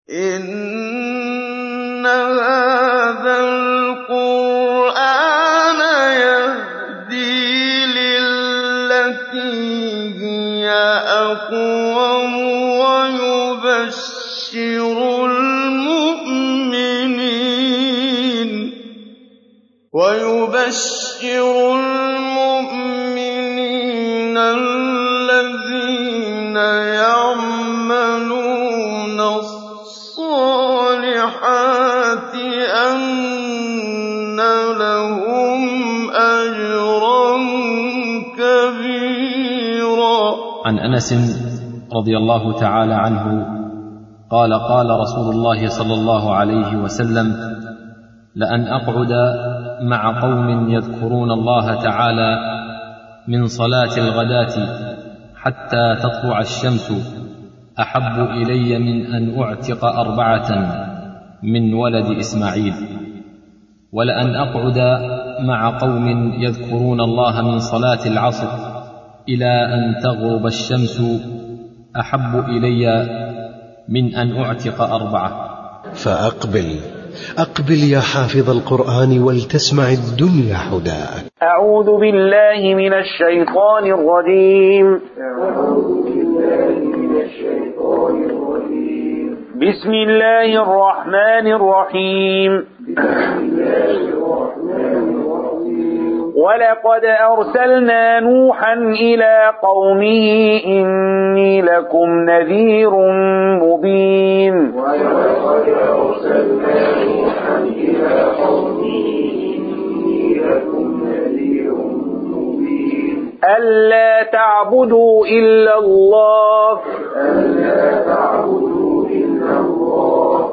إِنَّ هَٰذَا الْقُرْآنَ يَهْدِي لِلَّتِي هِيَ أَقْوَمُ وَيُبَشِّرُ الْمُؤْمِنِينَ الَّذِينَ يَعْمَلُونَ الصَّالِحَاتِ أَنَّ لَهُمْ أَجْرًا كَبِيرًا عن انس رضي الله تعالى عنه قال قال رسول الله صلى الله عليه وسلم لان اقعد مع قوم يذكرون الله تعالى من صلاه الغداه حتى تطلع الشمس احب الي من ان اعتق اربعه من ولد اسماعيل ولان اقعد مع قوم يذكرون الله من صلاه العصر الى ان تغرب الشمس احب الي من ان اعتق اربعه فأقبل أقبل يا حافظ القرآن ولتسمع الدنيا حداك أعوذ بالله من الشيطان الرجيم بسم الله الرحمن الرحيم ولقد أرسلنا نوحا إلى قومه إني لكم نذير مبين ولقد أرسلنا نوحا إلى قومه إني لكم نذير مبين ألا تعبدوا إلا الله ألا تعبدوا إلا الله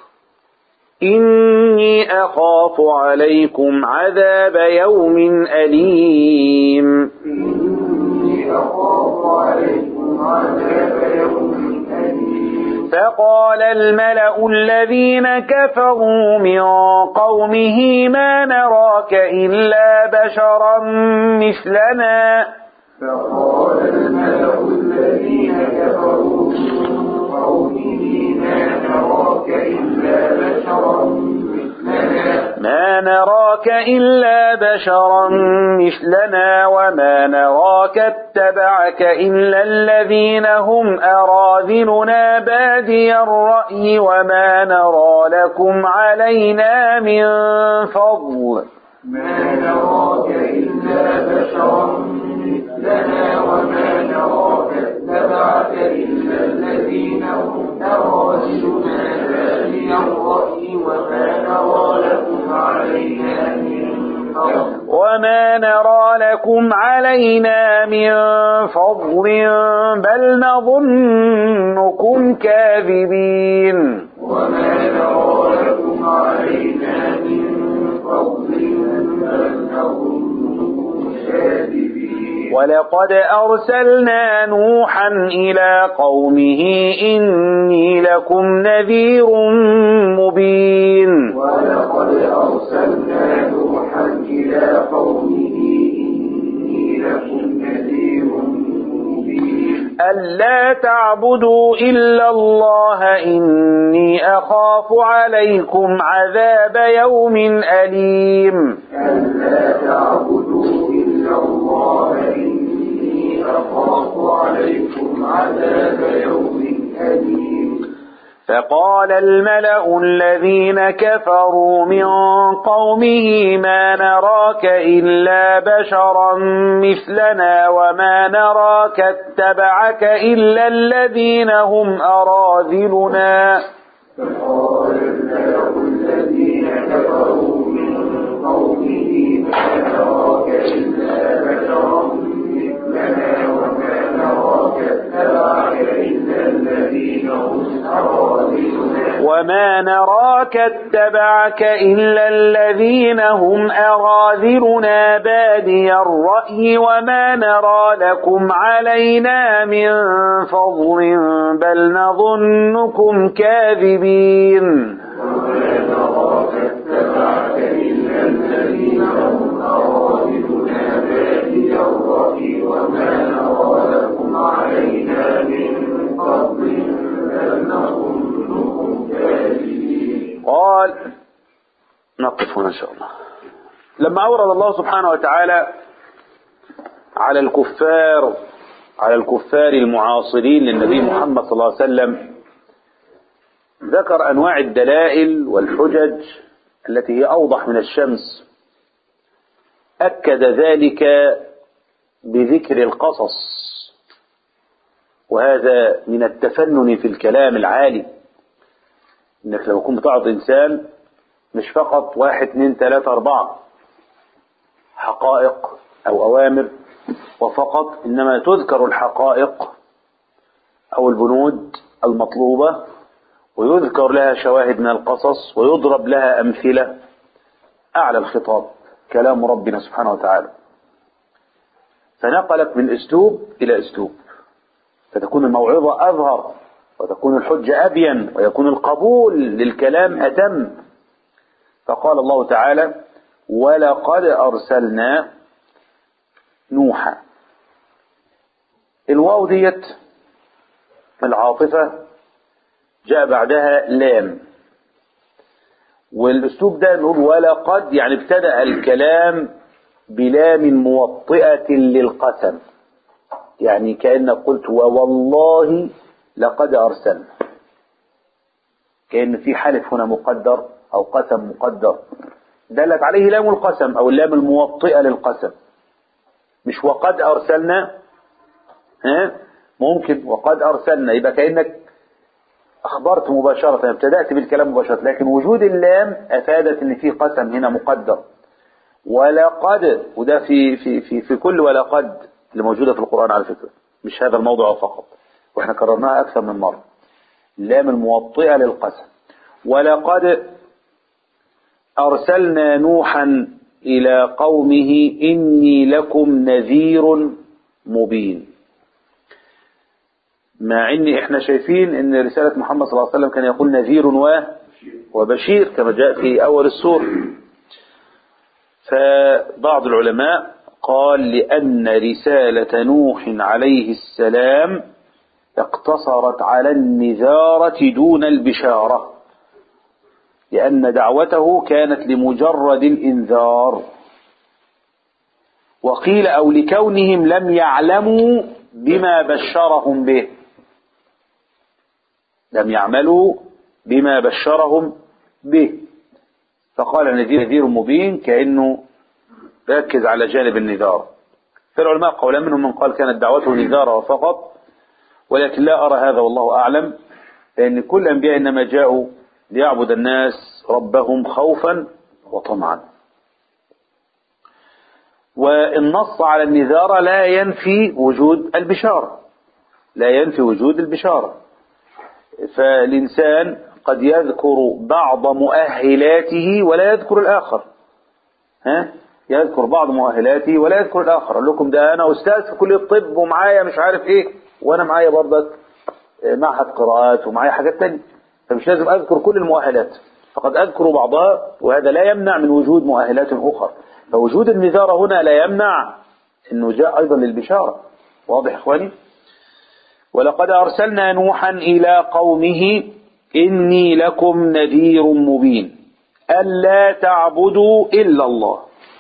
إني أخاف عليكم عذاب يوم أليم إني أخاف عليكم عذاب يوم أليم فقال الملأ الذين كفروا من قومه ما نراك إلا بشرا مثلنا فقال الملأ الذين كفروا من قومه ما نراك إلا بشرا مثلنا ما نراك إلا بشرا مثلنا وما نراك اتبعك إلا الذين هم أراذلنا بادي الرأي وما نرى لكم علينا من فضل ما نراك إلا بشرا مثلنا وما نراك اتبعك إلا الذين هم أراذلنا بادي الرأي وما نرى لكم علينا من فضل وما نرى لكم علينا من فضل بل نظنكم كاذبين وما نرى لكم علينا من فضل بل نظنكم كاذبين ولقد أرسلنا نوحا إلى قومه إني لكم نذير مبين ولقد أرسلنا نوحا إلى قومه إني لكم نذير مبين ألا تعبدوا إلا الله إني أخاف عليكم عذاب يوم أليم ألا تعبدوا إلا الله إني أخاف عليكم عذاب يوم أليم فقال الملأ الذين كفروا من قومه ما نراك إلا بشرا مثلنا وما نراك اتبعك إلا الذين هم أراذلنا فقال الملأ الذين كفروا من قومه ما نراك إلا بشرا مثلنا وما نراك اتبعك إلا الذين هم أراذلنا وما نراك اتبعك إلا الذين هم أراذلنا بادي الرأي وما نرى لكم علينا من فضل بل نظنكم كاذبين وما نراك اتبعك إلا الذين هم أراذلنا بادي الرأي وما نرى لكم علينا من فضل بل نظنكم قال نقف هنا إن شاء الله لما أورد الله سبحانه وتعالى على الكفار على الكفار المعاصرين للنبي محمد صلى الله عليه وسلم ذكر أنواع الدلائل والحجج التي هي أوضح من الشمس أكد ذلك بذكر القصص وهذا من التفنن في الكلام العالي انك لو كنت بتعرض انسان مش فقط واحد اثنين ثلاثة اربعة حقائق او اوامر وفقط انما تذكر الحقائق او البنود المطلوبة ويذكر لها شواهد من القصص ويضرب لها امثلة اعلى الخطاب كلام ربنا سبحانه وتعالى فنقلت من اسلوب الى اسلوب فتكون الموعظة أظهر وتكون الحجة أبين ويكون القبول للكلام أتم فقال الله تعالى ولقد أرسلنا نوحا الواو ديت العاطفة جاء بعدها لام والأسلوب ده نقول ولقد يعني ابتدأ الكلام بلام موطئة للقسم يعني كأنك قلت ووالله لقد أرسلنا كأن في حلف هنا مقدر أو قسم مقدر دلت عليه لام القسم أو اللام الموطئة للقسم مش وقد أرسلنا ها ممكن وقد أرسلنا يبقى كأنك أخبرت مباشرة ابتدأت بالكلام مباشرة لكن وجود اللام أفادت أن في قسم هنا مقدر ولقد وده في في في في كل ولقد اللي موجودة في القرآن على فكرة مش هذا الموضوع فقط واحنا كررناها أكثر من مرة اللام الموطئة للقسم ولقد أرسلنا نوحا إلى قومه إني لكم نذير مبين مع ان احنا شايفين ان رسالة محمد صلى الله عليه وسلم كان يقول نذير و وبشير كما جاء في اول السورة فبعض العلماء قال لأن رسالة نوح عليه السلام اقتصرت على النذارة دون البشارة لأن دعوته كانت لمجرد الإنذار وقيل أو لكونهم لم يعلموا بما بشرهم به لم يعملوا بما بشرهم به فقال نذير نذير مبين كأنه ركز على جانب النذار فالعلماء قولا منهم من قال كانت دعوته نذارة فقط ولكن لا أرى هذا والله أعلم لأن كل الأنبياء إنما جاءوا ليعبد الناس ربهم خوفا وطمعا والنص على النذارة لا ينفي وجود البشارة لا ينفي وجود البشارة فالإنسان قد يذكر بعض مؤهلاته ولا يذكر الآخر ها يذكر بعض مؤهلاته ولا يذكر الآخر أقول لكم ده أنا أستاذ في كلية الطب ومعايا مش عارف إيه وأنا معايا برضك معهد قراءات ومعايا حاجات تانية فمش لازم أذكر كل المؤهلات فقد أذكر بعضها وهذا لا يمنع من وجود مؤهلات أخرى فوجود النذارة هنا لا يمنع أنه جاء أيضا للبشارة واضح إخواني ولقد أرسلنا نوحا إلى قومه إني لكم نذير مبين ألا تعبدوا إلا الله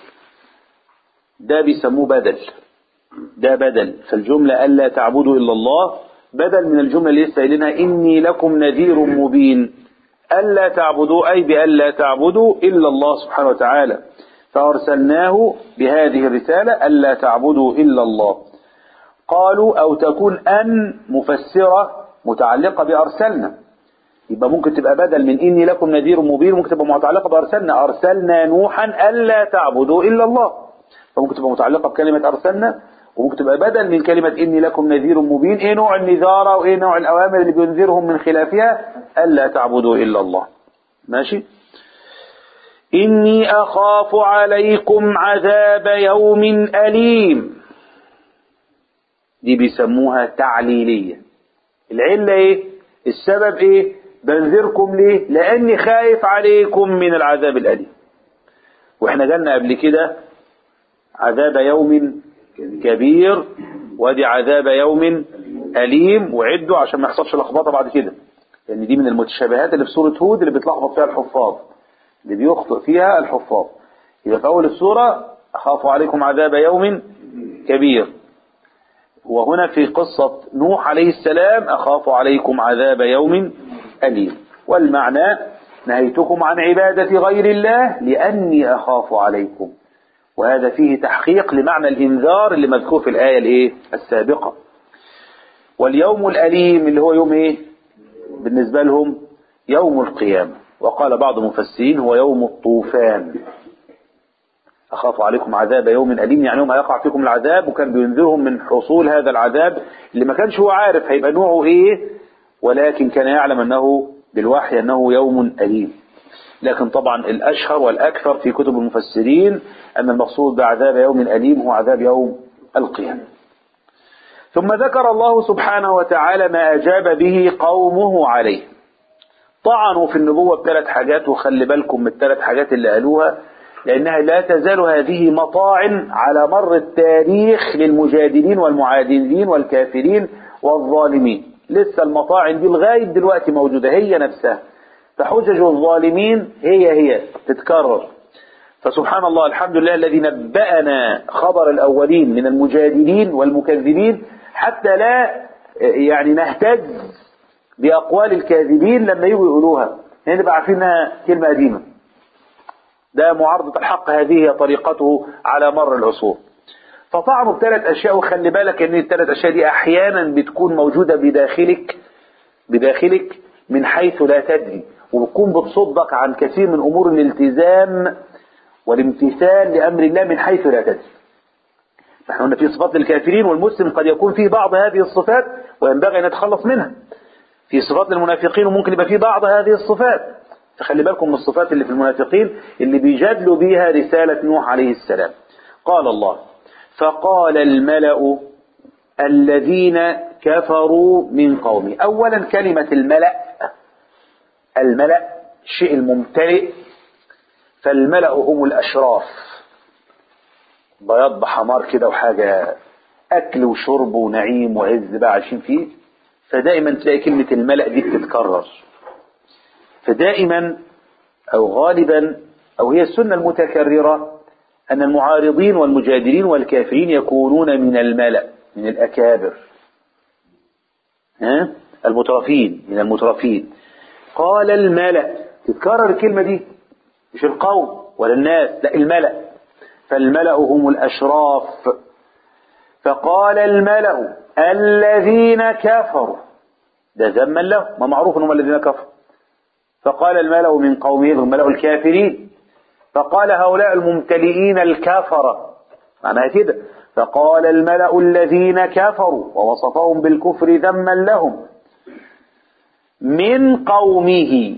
ده بيسموه بدل ده بدل فالجملة ألا تعبدوا إلا الله بدل من الجملة اللي لسه قايلينها إني لكم نذير مبين ألا تعبدوا أي بألا تعبدوا إلا الله سبحانه وتعالى فأرسلناه بهذه الرسالة ألا تعبدوا إلا الله قالوا أو تكون أن مفسرة متعلقة بأرسلنا يبقى ممكن تبقى بدل من إني لكم نذير مبين ممكن تبقى متعلقة بأرسلنا أرسلنا نوحا ألا تعبدوا إلا الله فممكن تبقى متعلقة بكلمة أرسلنا وممكن تبقى بدل من كلمة إني لكم نذير مبين إيه نوع النذارة وإيه نوع الأوامر اللي بينذرهم من خلافها ألا تعبدوا إلا الله ماشي إني أخاف عليكم عذاب يوم أليم دي بيسموها تعليلية العلة إيه السبب إيه بنذركم ليه لأني خايف عليكم من العذاب الأليم وإحنا قلنا قبل كده عذاب يوم كبير وادي عذاب يوم أليم وعدوا عشان ما يحصلش لخبطة بعد كده لأن دي من المتشابهات اللي في سورة هود اللي بتلخبط فيها الحفاظ اللي بيخطئ فيها الحفاظ إذا في أول السورة أخاف عليكم عذاب يوم كبير وهنا في قصة نوح عليه السلام أخاف عليكم عذاب يوم أليم والمعنى نهيتكم عن عبادة غير الله لأني أخاف عليكم وهذا فيه تحقيق لمعنى الإنذار اللي مذكور في الآية الإيه؟ السابقة واليوم الأليم اللي هو يوم إيه بالنسبة لهم يوم القيامة وقال بعض المفسرين هو يوم الطوفان أخاف عليكم عذاب يوم أليم يعني يوم هيقع فيكم العذاب وكان بينذرهم من حصول هذا العذاب اللي ما كانش هو عارف هيبقى نوعه إيه ولكن كان يعلم أنه بالوحي أنه يوم أليم لكن طبعا الأشهر والأكثر في كتب المفسرين أن المقصود بعذاب يوم أليم هو عذاب يوم القيامة ثم ذكر الله سبحانه وتعالى ما أجاب به قومه عليه طعنوا في النبوة بثلاث حاجات وخلي بالكم من الثلاث حاجات اللي قالوها لأنها لا تزال هذه مطاعن على مر التاريخ للمجادلين والمعادلين والكافرين والظالمين لسه المطاعن دي لغاية دلوقتي موجودة هي نفسها فحجج الظالمين هي هي تتكرر فسبحان الله الحمد لله الذي نبأنا خبر الأولين من المجادلين والمكذبين حتى لا يعني نهتز بأقوال الكاذبين لما يجوا يقولوها يعني نبقى عارفين انها كلمة قديمة ده معارضة الحق هذه هي طريقته على مر العصور فطعنوا بثلاث أشياء وخلي بالك ان الثلاث أشياء دي أحيانا بتكون موجودة بداخلك بداخلك من حيث لا تدري وبتكون بتصدك عن كثير من أمور الالتزام والامتثال لأمر الله من حيث لا تدري نحن قلنا في صفات للكافرين والمسلم قد يكون فيه بعض هذه الصفات وينبغي أن يتخلص منها في صفات للمنافقين وممكن يبقى فيه بعض هذه الصفات فخلي بالكم من الصفات اللي في المنافقين اللي بيجادلوا بها رسالة نوح عليه السلام قال الله فقال الملأ الذين كفروا من قومي أولا كلمة الملأ الملأ الشيء الممتلئ فالملأ هم الأشراف بياض بحمار كده وحاجة أكل وشرب ونعيم وعز بقى عايشين فيه فدائما تلاقي كلمة الملأ دي بتتكرر فدائما أو غالبا أو هي السنة المتكررة أن المعارضين والمجادلين والكافرين يكونون من الملأ من الأكابر ها المترفين من المترفين قال الملأ تتكرر الكلمة دي مش القوم ولا الناس لا الملأ فالملأ هم الأشراف فقال الملأ الذين كفروا ده ذما له ما معروف انهم الذين كفروا فقال الملأ من قومه الملأ الكافرين فقال هؤلاء الممتلئين الكافرة معناها كده فقال الملأ الذين كفروا ووصفهم بالكفر ذما لهم من قومه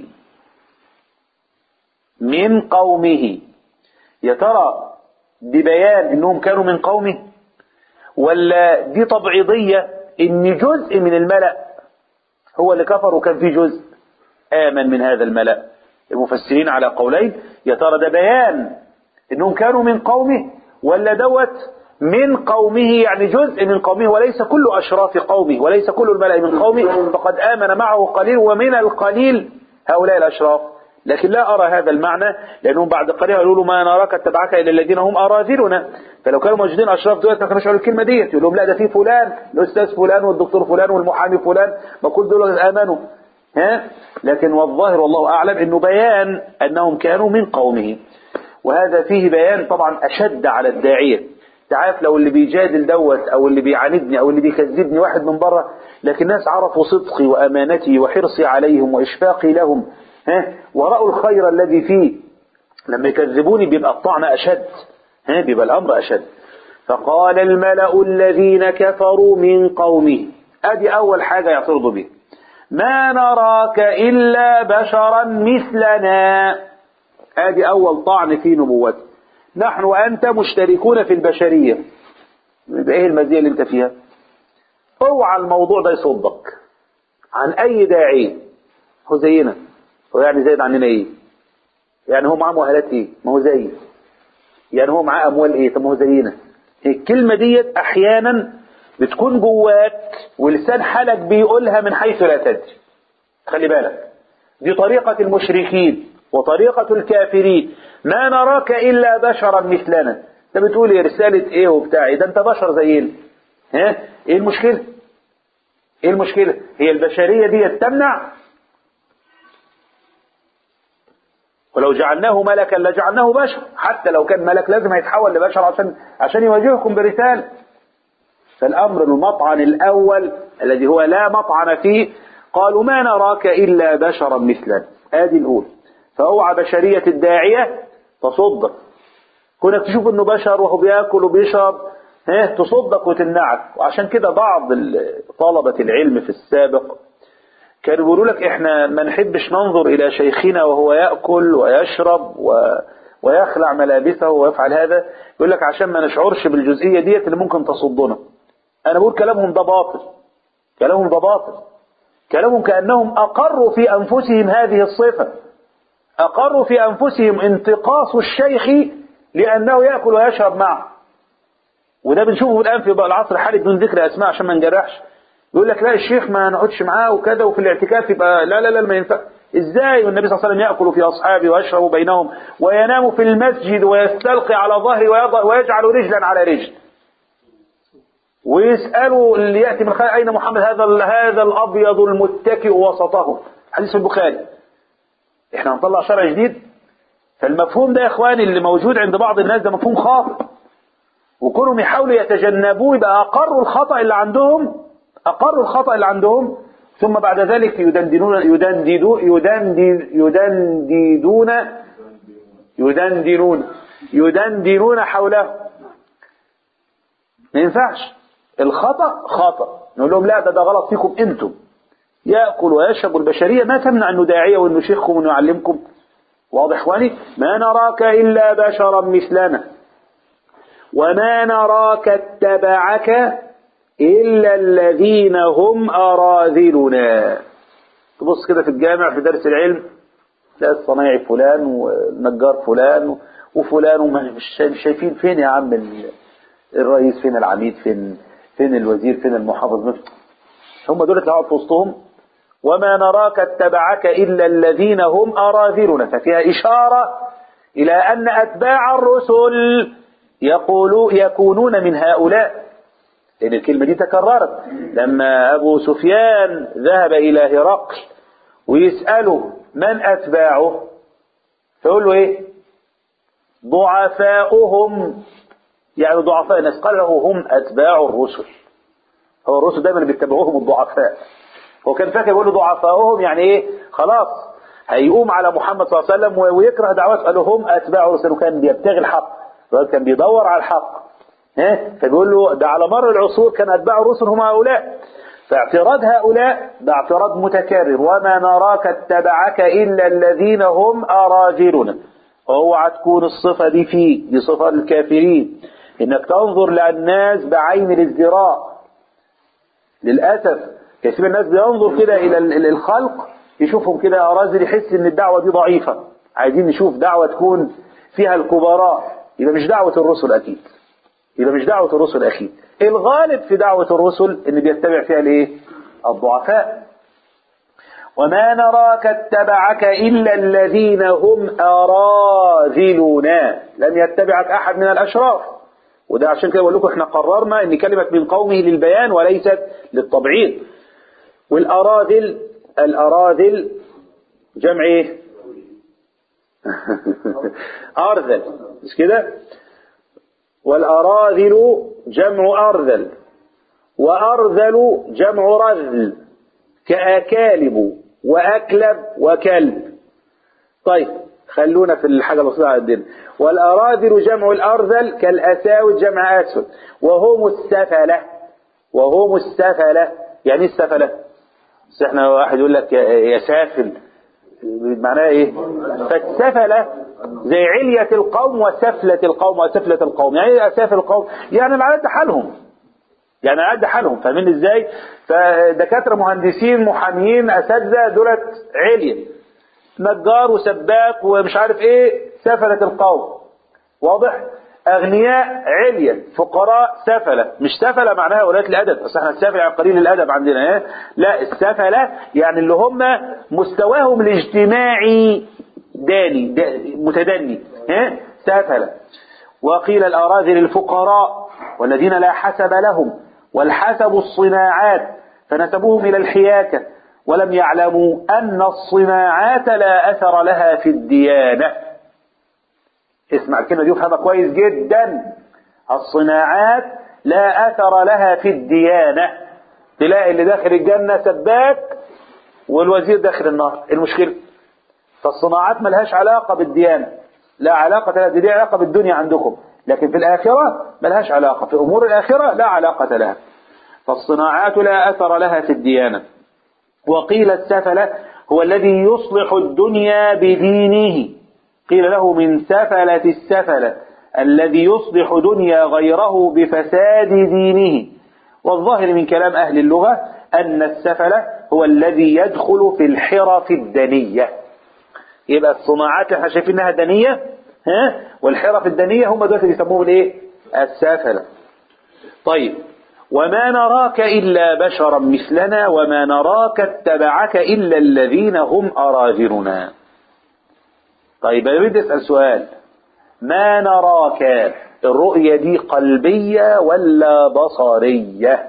من قومه يا ترى ببيان انهم كانوا من قومه ولا دي تبعيضية ان جزء من الملأ هو اللي كفر وكان في جزء آمن من هذا الملأ المفسرين على قولين يا ترى ده بيان انهم كانوا من قومه ولا دوت من قومه يعني جزء من قومه وليس كل أشراف قومه وليس كل الملأ من قومه فقد آمن معه قليل ومن القليل هؤلاء الأشراف لكن لا أرى هذا المعنى لأنهم بعد قليل يقولوا له ما نراك اتبعك إلا الذين هم أراذلنا فلو كانوا موجودين أشراف دول ما كانوش يقولوا الكلمة ديت يقول لهم لا ده في فلان الأستاذ فلان والدكتور فلان والمحامي فلان ما كل دول آمنوا ها لكن والظاهر والله أعلم أنه بيان أنهم كانوا من قومه وهذا فيه بيان طبعا أشد على الداعية تعرف لو اللي بيجادل دوت أو اللي بيعاندني أو اللي بيكذبني واحد من بره لكن الناس عرفوا صدقي وأمانتي وحرصي عليهم وإشفاقي لهم ها ورأوا الخير الذي فيه لما يكذبوني بيبقى الطعن أشد ها بيبقى الأمر أشد فقال الملأ الذين كفروا من قومه أدي أول حاجة يعترضوا به ما نراك إلا بشرا مثلنا ادي اول طعن في نبوته نحن وانت مشتركون في البشرية يبقى ايه المزية اللي انت فيها اوعى الموضوع ده يصدك عن اي داعي هو زينا هو يعني زايد عننا ايه يعني هو معاه مؤهلات ايه ما هو زي يعني هو معاه اموال ايه طب ما هو زينا الكلمة ديت احيانا بتكون جواك ولسان حالك بيقولها من حيث لا تدري خلي بالك دي طريقة المشركين وطريقة الكافرين ما نراك إلا بشرا مثلنا انت بتقول ايه رسالة ايه وبتاع إيه؟ ده انت بشر زينا ها ايه المشكلة ايه المشكلة هي البشرية دي تمنع ولو جعلناه ملكا لجعلناه بشر حتى لو كان ملك لازم هيتحول لبشر عشان عشان يواجهكم برسالة فالأمر المطعن الأول الذي هو لا مطعن فيه قالوا ما نراك إلا بشرا مثلنا هذه الأولى فأوعى بشرية الداعية تصدق كونك تشوف انه بشر وهو بياكل وبيشرب ها تصدق وتمنعك وعشان كده بعض ال- طلبة العلم في السابق كانوا بيقولوا لك احنا ما نحبش ننظر الى شيخنا وهو ياكل ويشرب و... ويخلع ملابسه ويفعل هذا يقول لك عشان ما نشعرش بالجزئيه ديت اللي ممكن تصدنا انا بقول كلامهم ده باطل كلامهم ده باطل كلامهم كانهم اقروا في انفسهم هذه الصفه اقروا في انفسهم انتقاص الشيخ لانه ياكل ويشرب معه وده بنشوفه الان في العصر الحالي بدون ذكر اسماء عشان ما نجرحش يقول لك لا الشيخ ما نقعدش معاه وكذا وفي الاعتكاف يبقى لا لا لا ما ينفع ازاي والنبي صلى الله عليه وسلم ياكل في اصحابه ويشرب بينهم وينام في المسجد ويستلقي على ظهره ويضع ويجعل رجلا على رجل ويسالوا اللي ياتي من خلال اين محمد هذا ال- هذا الابيض المتكئ وسطه حديث البخاري احنا هنطلع شرع جديد فالمفهوم ده يا اخواني اللي موجود عند بعض الناس ده مفهوم خاطئ وكونهم يحاولوا يتجنبوه يبقى اقروا الخطا اللي عندهم اقروا الخطا اللي عندهم ثم بعد ذلك يدندنون يدنددون يدندن يدنددون يدندنون يدندنون حوله ما ينفعش الخطا خطا نقول لهم لا ده ده غلط فيكم انتم ياكل ويشرب البشريه ما تمنع انه داعيه وانه شيخكم وانه يعلمكم واضح اخواني ما نراك الا بشرا مثلنا وما نراك اتبعك إلا الذين هم أراذلنا تبص كده في الجامع في درس العلم تلاقي الصنايعي فلان والنجار فلان وفلان وما- مش شا- مش شايفين فين يا عم ال- الرئيس فين العميد فين فين الوزير فين المحافظ هم دول اللي قاعد في وسطهم وما نراك اتبعك إلا الذين هم أراذلنا ففيها إشارة إلى أن أتباع الرسل يقولوا يكونون من هؤلاء لأن الكلمة دي تكررت لما أبو سفيان ذهب إلى هرقل ويسأله من أتباعه فيقول له إيه ضعفاؤهم يعني ضعفاء الناس قال له هم أتباع الرسل هو الرسل دايما بيتبعوهم الضعفاء هو كان فاكر يقول له ضعفاؤهم يعني ايه خلاص هيقوم على محمد صلى الله عليه وسلم ويكره دعوات قالوا هم اتباع الرسل وكان بيبتغي الحق كان بيدور على الحق ها فبيقول له ده على مر العصور كان اتباع الرسل هم هؤلاء فاعتراض هؤلاء ده اعتراض متكرر وما نراك اتبعك الا الذين هم اراجلنا اوعى تكون الصفه دي فيك دي صفه الكافرين انك تنظر للناس بعين الازدراء للأسف كثير من الناس بينظر كده إلى ال- ال- الخلق يشوفهم كده أرازل يحس إن الدعوة دي ضعيفة عايزين نشوف دعوة تكون فيها الكبراء يبقى مش دعوة الرسل أكيد يبقى مش دعوة الرسل أكيد الغالب في دعوة الرسل إن بيتبع فيها الإيه؟ الضعفاء وما نراك اتبعك إلا الذين هم أراذلنا لم يتبعك أحد من الأشراف وده عشان كده بقول لكم احنا قررنا ان كلمة من قومه للبيان وليست للتبعيض والأراذل الأراذل جمع ايه أرذل مش كده والأراذل جمع أرذل وأرذل جمع رذل كأكالب وأكلب وكلب طيب خلونا في الحاجة البسيطة عندنا والأراذل جمع الأرذل كالأساود جمع أسود وهم السفلة وهم السفلة يعني إيه السفلة بس احنا واحد يقول لك يا يا سافل معناها ايه فالسفلة زي علية القوم وسفلة القوم وسفلة القوم يعني ايه اسافل القوم يعني على قد حالهم يعني على قد حالهم فاهمين ازاي فدكاترة مهندسين محاميين اساتذة دولت علية نجار وسباك ومش عارف ايه سفلة القوم واضح اغنياء عليا فقراء سفلة مش سفلة معناها ولاية الادب اصل احنا السفل يعني قليل الادب عندنا ايه لا السفلة يعني اللي هم مستواهم الاجتماعي داني دا متدني ها سافلة وقيل الأراذل الفقراء والذين لا حسب لهم والحسب الصناعات فنسبوهم إلى الحياكة ولم يعلموا أن الصناعات لا أثر لها في الديانة اسمع الكلمة دي وفهمها كويس جدا الصناعات لا أثر لها في الديانة تلاقي اللي داخل الجنة سباك والوزير داخل النار إيه المشكلة فالصناعات ملهاش علاقة بالديانة لا علاقة لها دي, دي علاقة بالدنيا عندكم لكن في الآخرة ملهاش علاقة في أمور الآخرة لا علاقة لها فالصناعات لا أثر لها في الديانة وقيل السفلة هو الذي يصلح الدنيا بدينه قيل له من سفلة السفلة الذي يصلح دنيا غيره بفساد دينه والظاهر من كلام أهل اللغة أن السفلة هو الذي يدخل في الحرف الدنية يبقى الصناعات اللي احنا شايفين انها دنية ها والحرف الدنية هم دول اللي بيسموهم الايه السفلة طيب وما نراك إلا بشرا مثلنا وما نراك اتبعك إلا الذين هم أراذلنا طيب أريد أسأل سؤال ما نراك الرؤية دي قلبية ولا بصرية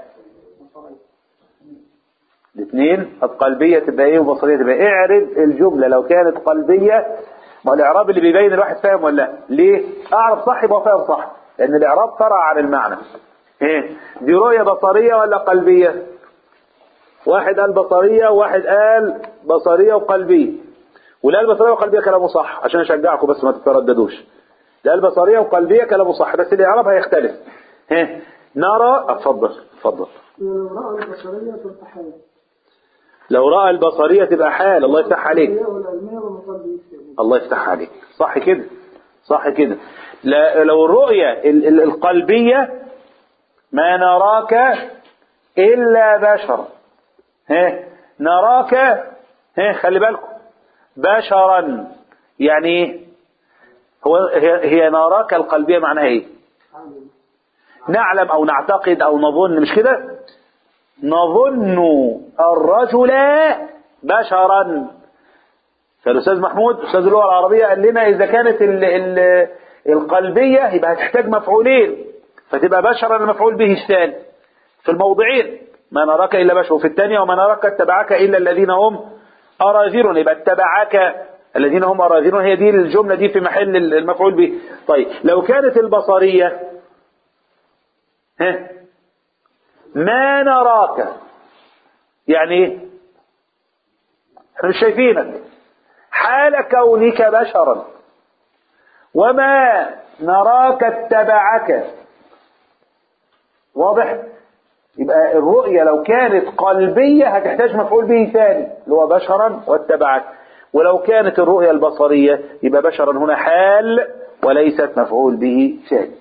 الاثنين القلبية تبقى ايه وبصرية تبقى ايه اعرب الجملة لو كانت قلبية ما الاعراب اللي بيبين الواحد فاهم ولا لا ليه اعرف صح يبقى فاهم صح لان الاعراب فرع عن المعنى ايه دي رؤية بصرية ولا قلبية واحد قال بصرية وواحد قال بصرية وقلبية واللي قال بصرية وقلبية كلامه صح عشان اشجعكم بس ما تترددوش اللي قال بصرية وقلبية كلامه صح بس الاعراب هيختلف ايه نرى اتفضل اتفضل لو رأى البشرية تلتحية لو رأى البصرية تبقى حال الله يفتح عليك والعلمية والمقلب يكتب الله يفتح عليك صح كده صح كده لا- لو الرؤية ال- ال- القلبية ما نراك إلا بشرا ها نراك ها خلي بالكم بشرا يعني ايه هو هي, هي نراك القلبية معناها ايه نعلم او نعتقد او نظن مش كده نظن الرجل بشرا فالاستاذ محمود استاذ اللغه العربيه قال لنا اذا كانت ال ال القلبيه يبقى هتحتاج مفعولين فتبقى بشرا المفعول به الثاني في الموضعين ما نراك الا بشر وفي الثانيه وما نراك اتبعك الا الذين هم اراذلون يبقى اتبعك الذين هم اراذلون هي دي الجمله دي في محل المفعول به طيب لو كانت البصريه ها ما نراك يعني ايه احنا مش شايفينك حال كونك بشرا وما نراك اتبعك واضح يبقى الرؤية لو كانت قلبية هتحتاج مفعول به ثاني اللي هو بشرا واتبعك ولو كانت الرؤية البصرية يبقى بشرا هنا حال وليست مفعول به ثاني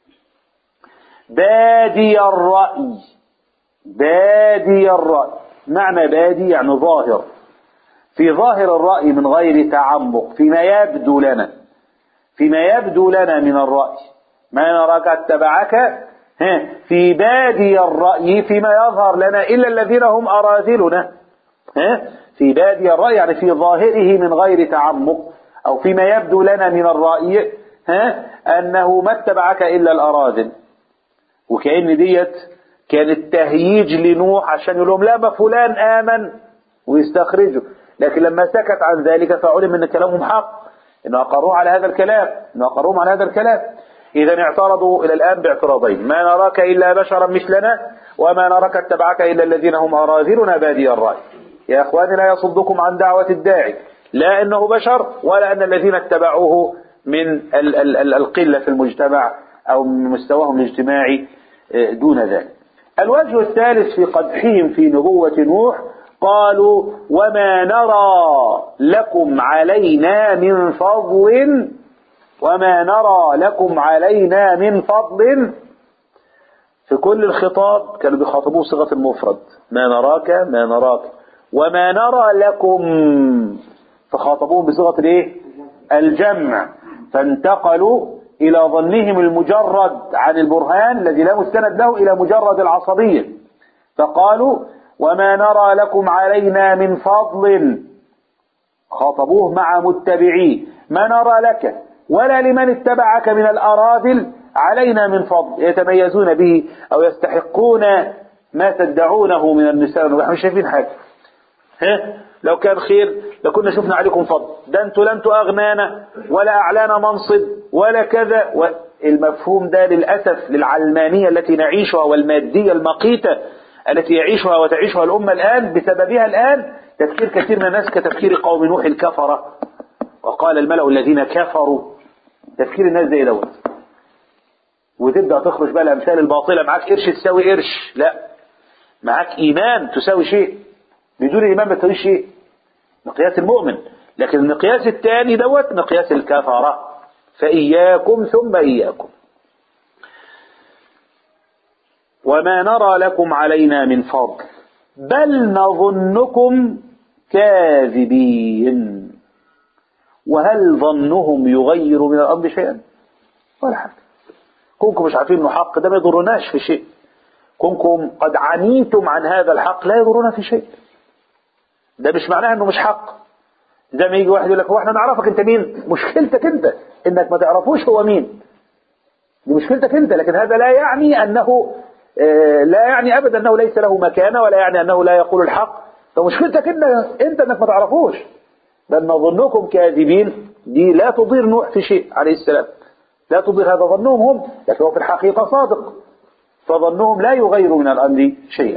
بادي الرأي بادي الرأي معنى بادي يعني ظاهر في ظاهر الرأي من غير تعمق فيما يبدو لنا فيما يبدو لنا من الرأي ما نراك اتبعك ها، في بادي الرأي فيما يظهر لنا إلا الذين هم أراذلنا ها، في بادي الرأي يعني في ظاهره من غير تعمق أو فيما يبدو لنا من الرأي ها أنه ما اتبعك إلا الأراذل وكأن ديت كانت تهييج لنوح عشان يقول لهم لا ما فلان آمن ويستخرجوا لكن لما سكت عن ذلك فعلم ان كلامهم حق انه اقروه على هذا الكلام انه اقروهم على هذا الكلام اذا اعترضوا الى الان باعتراضين ما نراك الا بشرا مثلنا وما نراك اتبعك الا الذين هم اراذلنا بادي الراي يا اخواني لا يصدكم عن دعوة الداعي لا انه بشر ولا ان الذين اتبعوه من ال ال ال القلة في المجتمع او من مستواهم الاجتماعي آه، دون ذلك الوجه الثالث في قدحهم في نبوة نوح قالوا وما نرى لكم علينا من فضل وما نرى لكم علينا من فضل في كل الخطاب كانوا بيخاطبوه صيغة المفرد ما نراك ما نراك وما نرى لكم فخاطبوهم بصيغة الايه الجمع فانتقلوا إلى ظنهم المجرد عن البرهان الذي لا مستند له إلى مجرد العصبية فقالوا وما نرى لكم علينا من فضل خاطبوه مع متبعيه ما نرى لك ولا لمن اتبعك من الأراذل علينا من فضل يتميزون به أو يستحقون ما تدعونه من النساء ونحن مش شايفين حاجة ها لو كان خير لكنا شفنا عليكم فضل ده انتوا لا انتوا اغنانا ولا اعلانا منصب ولا كذا المفهوم ده للاسف للعلمانيه التي نعيشها والماديه المقيته التي يعيشها وتعيشها الامه الان بسببها الان تفكير كثير من الناس كتفكير قوم نوح الكفره وقال الملأ الذين كفروا تفكير الناس زي دوت وتبدا تخرج بقى الامثال الباطله معاك قرش تساوي قرش لا معاك ايمان تساوي شيء بدون ايمان ما تساويش شيء مقياس المؤمن لكن المقياس الثاني دوت مقياس الكفره فاياكم ثم اياكم وما نرى لكم علينا من فضل بل نظنكم كاذبين وهل ظنهم يغير من الأرض شيئا ولا حاجة كونكم مش عارفين انه حق ده ما يضرناش في شيء كونكم قد عنيتم عن هذا الحق لا يضرنا في شيء ده مش معناه انه مش حق زي ما يجي واحد يقول لك هو احنا نعرفك انت مين مشكلتك انت انك ما تعرفوش هو مين دي مشكلتك انت لكن هذا لا يعني انه آه لا يعني ابدا انه ليس له مكانه ولا يعني انه لا يقول الحق فمشكلتك انت انت انك ما تعرفوش بل نظنكم كاذبين دي لا تضير نوح في شيء عليه السلام لا تضير هذا ظنهم هم لكن هو في الحقيقة صادق فظنهم لا يغير من الأمر شيئا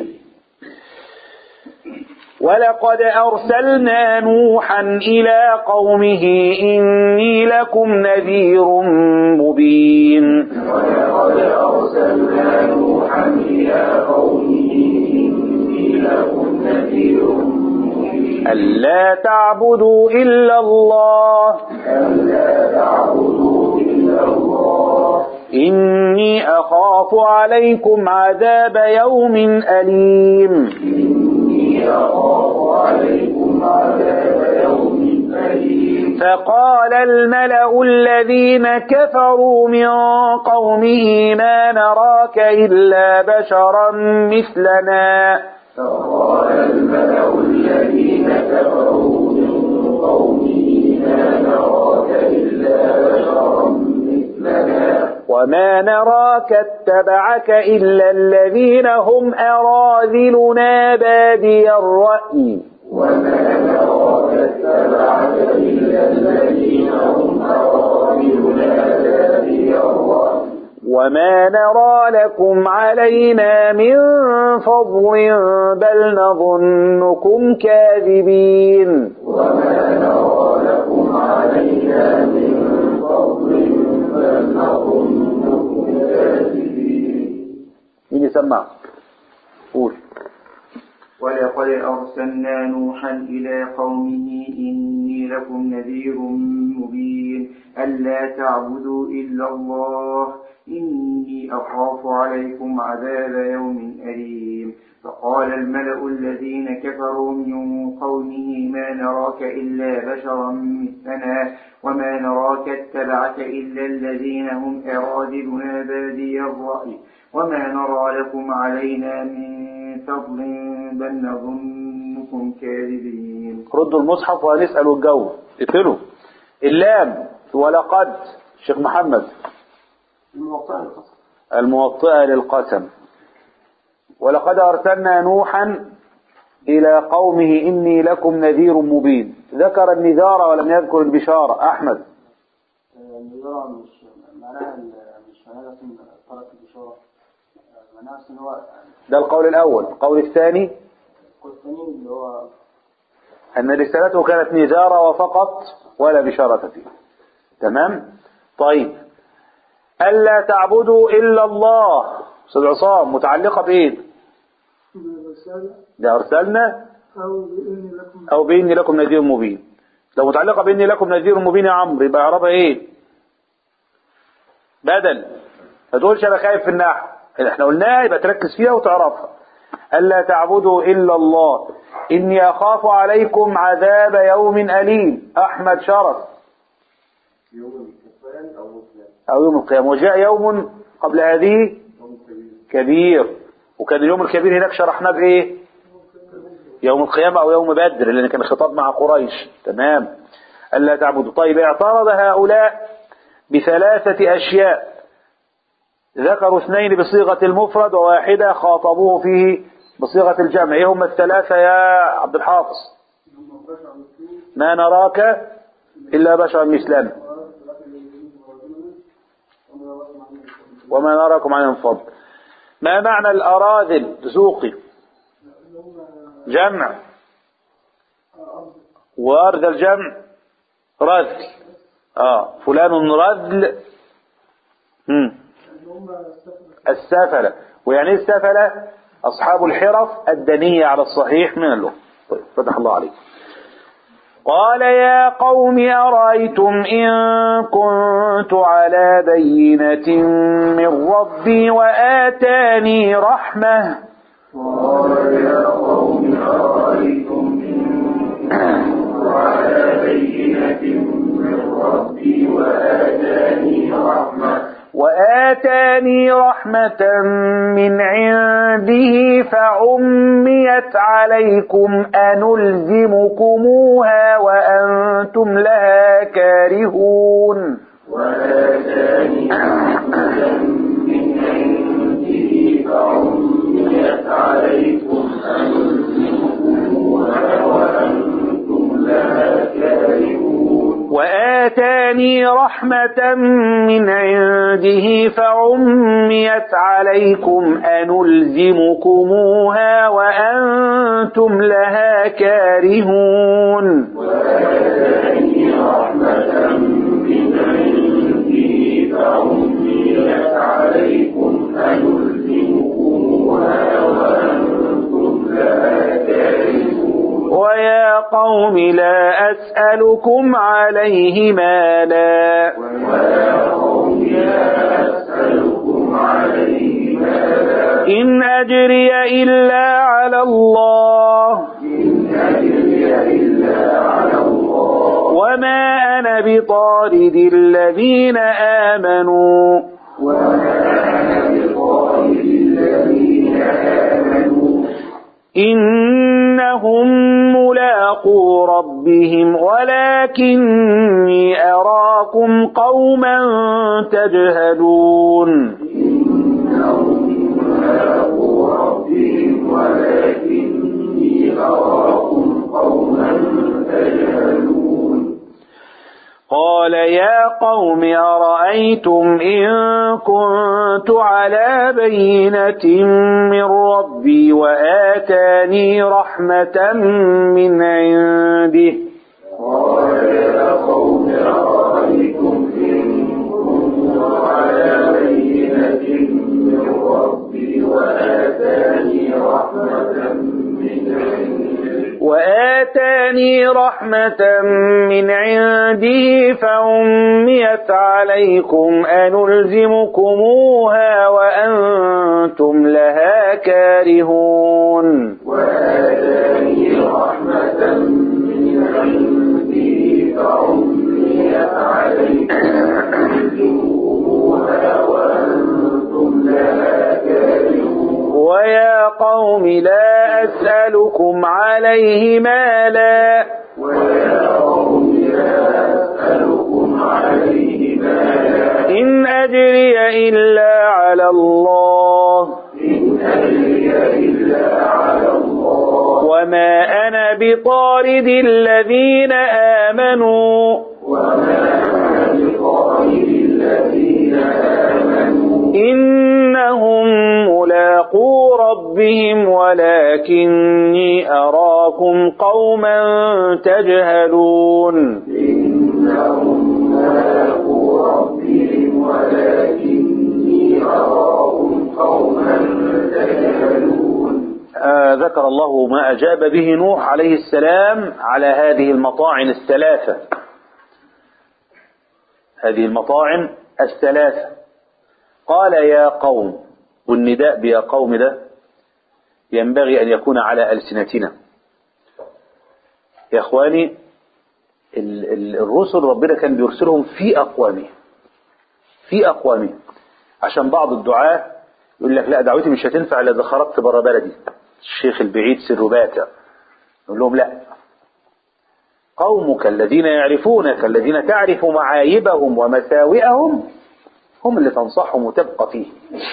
ولقد أرسلنا نوحا إلى قومه إني لكم نذير مبين ولقد أرسلنا نوحا إلى قومه إني لكم نذير مبين ألا تعبدوا إلا الله ألا تعبدوا إلا الله إني أخاف عليكم عذاب يوم أليم إني أخاف عليكم عذاب يوم أليم فقال الملأ الذين كفروا من قومه ما نراك إلا بشرا مثلنا فقال الملأ الذين كفروا من قومه ما نراك إلا بشرا مثلنا وما نراك اتبعك إلا الذين هم أراذلنا بادي الرأي وما نراك اتبعك إلا الذين هم أراذلنا بادي الرأي وما نرى لكم علينا من فضل بل نظنكم كاذبين وما نرى لكم علينا من فضل بل نظنكم كاذبين مين يسمع قول ولقد أرسلنا نوحا إلى قومه إني لكم نذير مبين ألا تعبدوا إلا الله إني أخاف عليكم عذاب يوم أليم فقال الملأ الذين كفروا من قومه ما نراك إلا بشرا مثلنا وما نراك اتبعك إلا الذين هم أرادلنا بادي الرأي وما نرى لكم علينا من فضل بل نظنكم كاذبين ردوا المصحف وهنسأل الجو اقفلوا اللام ولقد شيخ محمد الموطئة للقسم ولقد أرسلنا نوحا إلى قومه إني لكم نذير مبين ذكر النذار ولم يذكر البشارة أحمد النظارة مش معناها مش معناها اسم طلب البشارة معناها ان هو ده القول الأول القول الثاني الثاني اللي هو أن رسالته كانت نذارة وفقط ولا بشارة فيه تمام طيب ألا تعبدوا إلا الله أستاذ عصام متعلقة بإيه الرسالة ده أرسلنا أو بإني لكم أو بإني لكم نذير مبين لو متعلقة بإني لكم نذير مبين يا عمرو يبقى إعرابها إيه بدل ما تقولش أنا خايف في النحو احنا قلناها يبقى تركز فيها وتعرفها ألا تعبدوا إلا الله إني أخاف عليكم عذاب يوم أليم أحمد شرف أو يوم القيامة وجاء يوم قبل هذه كبير وكان اليوم الكبير هناك شرحناه بإيه يوم القيامة أو يوم بدر لأن كان خطاب مع قريش تمام ألا تعبدوا طيب اعترض هؤلاء بثلاثة أشياء ذكروا اثنين بصيغة المفرد وواحدة خاطبوه فيه بصيغة الجمع ايه هم الثلاثة يا عبد الحافظ ما نراك إلا بشر مثلنا وما نراكم عن فضل ما معنى الأراذل ذوقي جمع وأرذ الجمع رذل آه فلان رذل مم. السفلة ويعني ايه السفلة أصحاب الحرف الدنية على الصحيح من اللغة طيب فتح الله عليك قال يا قوم أرأيتم إن كنت على بينة من ربي وآتاني رحمة قال يا قوم أرأيتم إن كنت على بينة من ربي وآتاني رحمة وآتاني رحمة من عنده فعميت عليكم أنلزمكموها وأنتم لها كارهون وآتاني رحمة من عنده فعميت عليكم أنلزمكموها وأنتم لها كارهون وآتاني رحمة من عنده فعميت عليكم أنلزمكموها وأنتم لها كارهون وآتاني رحمة من عنده فعميت عليكم أنلزمكموها وأنتم لها كارهون ويا قوم لا أسألكم عليه مالا ويا قوم لا أسألكم عليه مالا إن أجري إلا على الله إن أجري إلا على الله وما أنا بطارد الذين آمنوا وما أنا بطارد الذين آمنوا إنهم ملاقو ربهم ولكني أراكم قوما تجهلون إنهم ملاقو ربهم ولكني أراكم قوما تجهلون قال يا قوم أرأيتم إن كنت على بينة من ربي وآتاني رحمة من عنده قال يا قوم أرأيتم إن كنت على بينة من ربي وآتاني رحمة من عنده وآتاني رحمة من عنده فعميت عليكم أنلزمكموها وأنتم لها كارهون وآتاني رحمة من عنده فعميت عليكم أنزلوها وأنتم لها كارهون ويا قوم لا أسألكم عليه مالا ويا قوم لا أسألكم عليه مالا إن أجري إلا على الله إن أجري إلا على الله وما أنا بطارد الذين آمنوا وما أنا بطارد الذين آمنوا إنهم ملاقو ربهم ولكني أراكم قوما تجهلون إنهم ملاقو ربهم ولكني أراهم قوما تجهلون آه ذكر الله ما أجاب به نوح عليه السلام على هذه المطاعن الثلاثة هذه المطاعن الثلاثة قال يا قوم والنداء بيا قوم ده ينبغي أن يكون على ألسنتنا يا إخواني ال- ال- الرسل ربنا كان بيرسلهم في أقوامهم في أقوامهم عشان بعض الدعاة يقول لك لا دعوتي مش هتنفع إلا إذا خرجت بره بلدي الشيخ البعيد سر باتع نقول لهم لا قومك الذين يعرفونك الذين تعرف معايبهم ومساوئهم هم اللي تنصحهم وتبقى فيه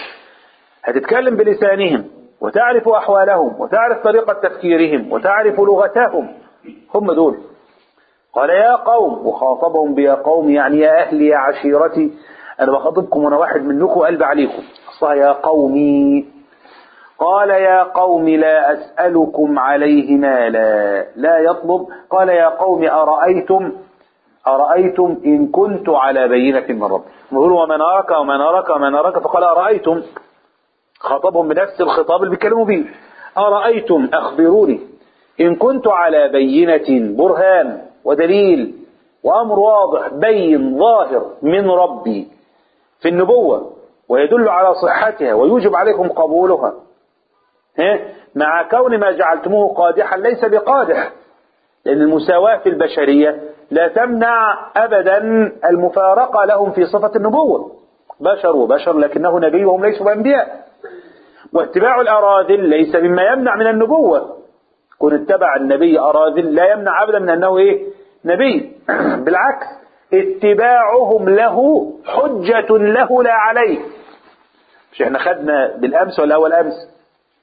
هتتكلم بلسانهم وتعرف أحوالهم وتعرف طريقة تفكيرهم وتعرف لغتهم هم دول قال يا قوم وخاطبهم بيا قوم يعني يا أهلي يا عشيرتي أنا بخاطبكم وأنا واحد منكم قلب عليكم أصلا يا قومي قال يا قوم لا أسألكم عليه مالا لا يطلب قال يا قوم أرأيتم أرأيتم إن كنت على بينة من ربي نقول ومن أراك ومن أراك ومن أراك فقال أرأيتم خاطبهم بنفس الخطاب اللي بيتكلموا بيه أرأيتم أخبروني إن كنت على بينة برهان ودليل وأمر واضح بين ظاهر من ربي في النبوة ويدل على صحتها ويوجب عليكم قبولها ها؟ مع كون ما جعلتموه قادحا ليس بقادح لأن المساواة في البشرية لا تمنع أبدا المفارقة لهم في صفة النبوة بشر وبشر لكنه نبي وهم ليسوا بأنبياء واتباع الأراذل ليس مما يمنع من النبوة كن اتبع النبي أراذل لا يمنع أبدا من أنه إيه نبي بالعكس اتباعهم له حجة له لا عليه مش احنا خدنا بالأمس ولا أول أمس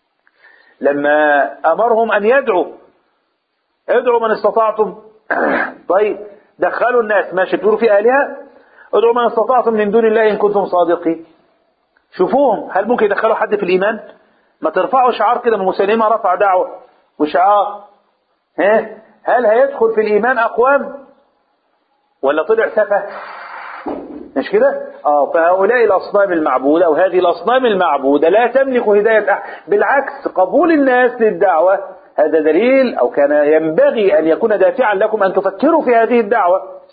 لما أمرهم أن يدعوا ادعوا من استطعتم طيب دخلوا الناس ماشي تقولوا في آلهة ادعوا من استطعتم من دون الله إن كنتم صادقين شوفوهم هل ممكن يدخلوا حد في الإيمان ما ترفعوا شعار كده من مسلمة رفع دعوة وشعار ها هل هيدخل في الإيمان أقوام ولا طلع سفه مش كده اه فهؤلاء الأصنام المعبودة أو هذه الأصنام المعبودة لا تملك هداية أحد بالعكس قبول الناس للدعوة هذا دليل أو كان ينبغي أن يكون دافعا لكم أن تفكروا في هذه الدعوة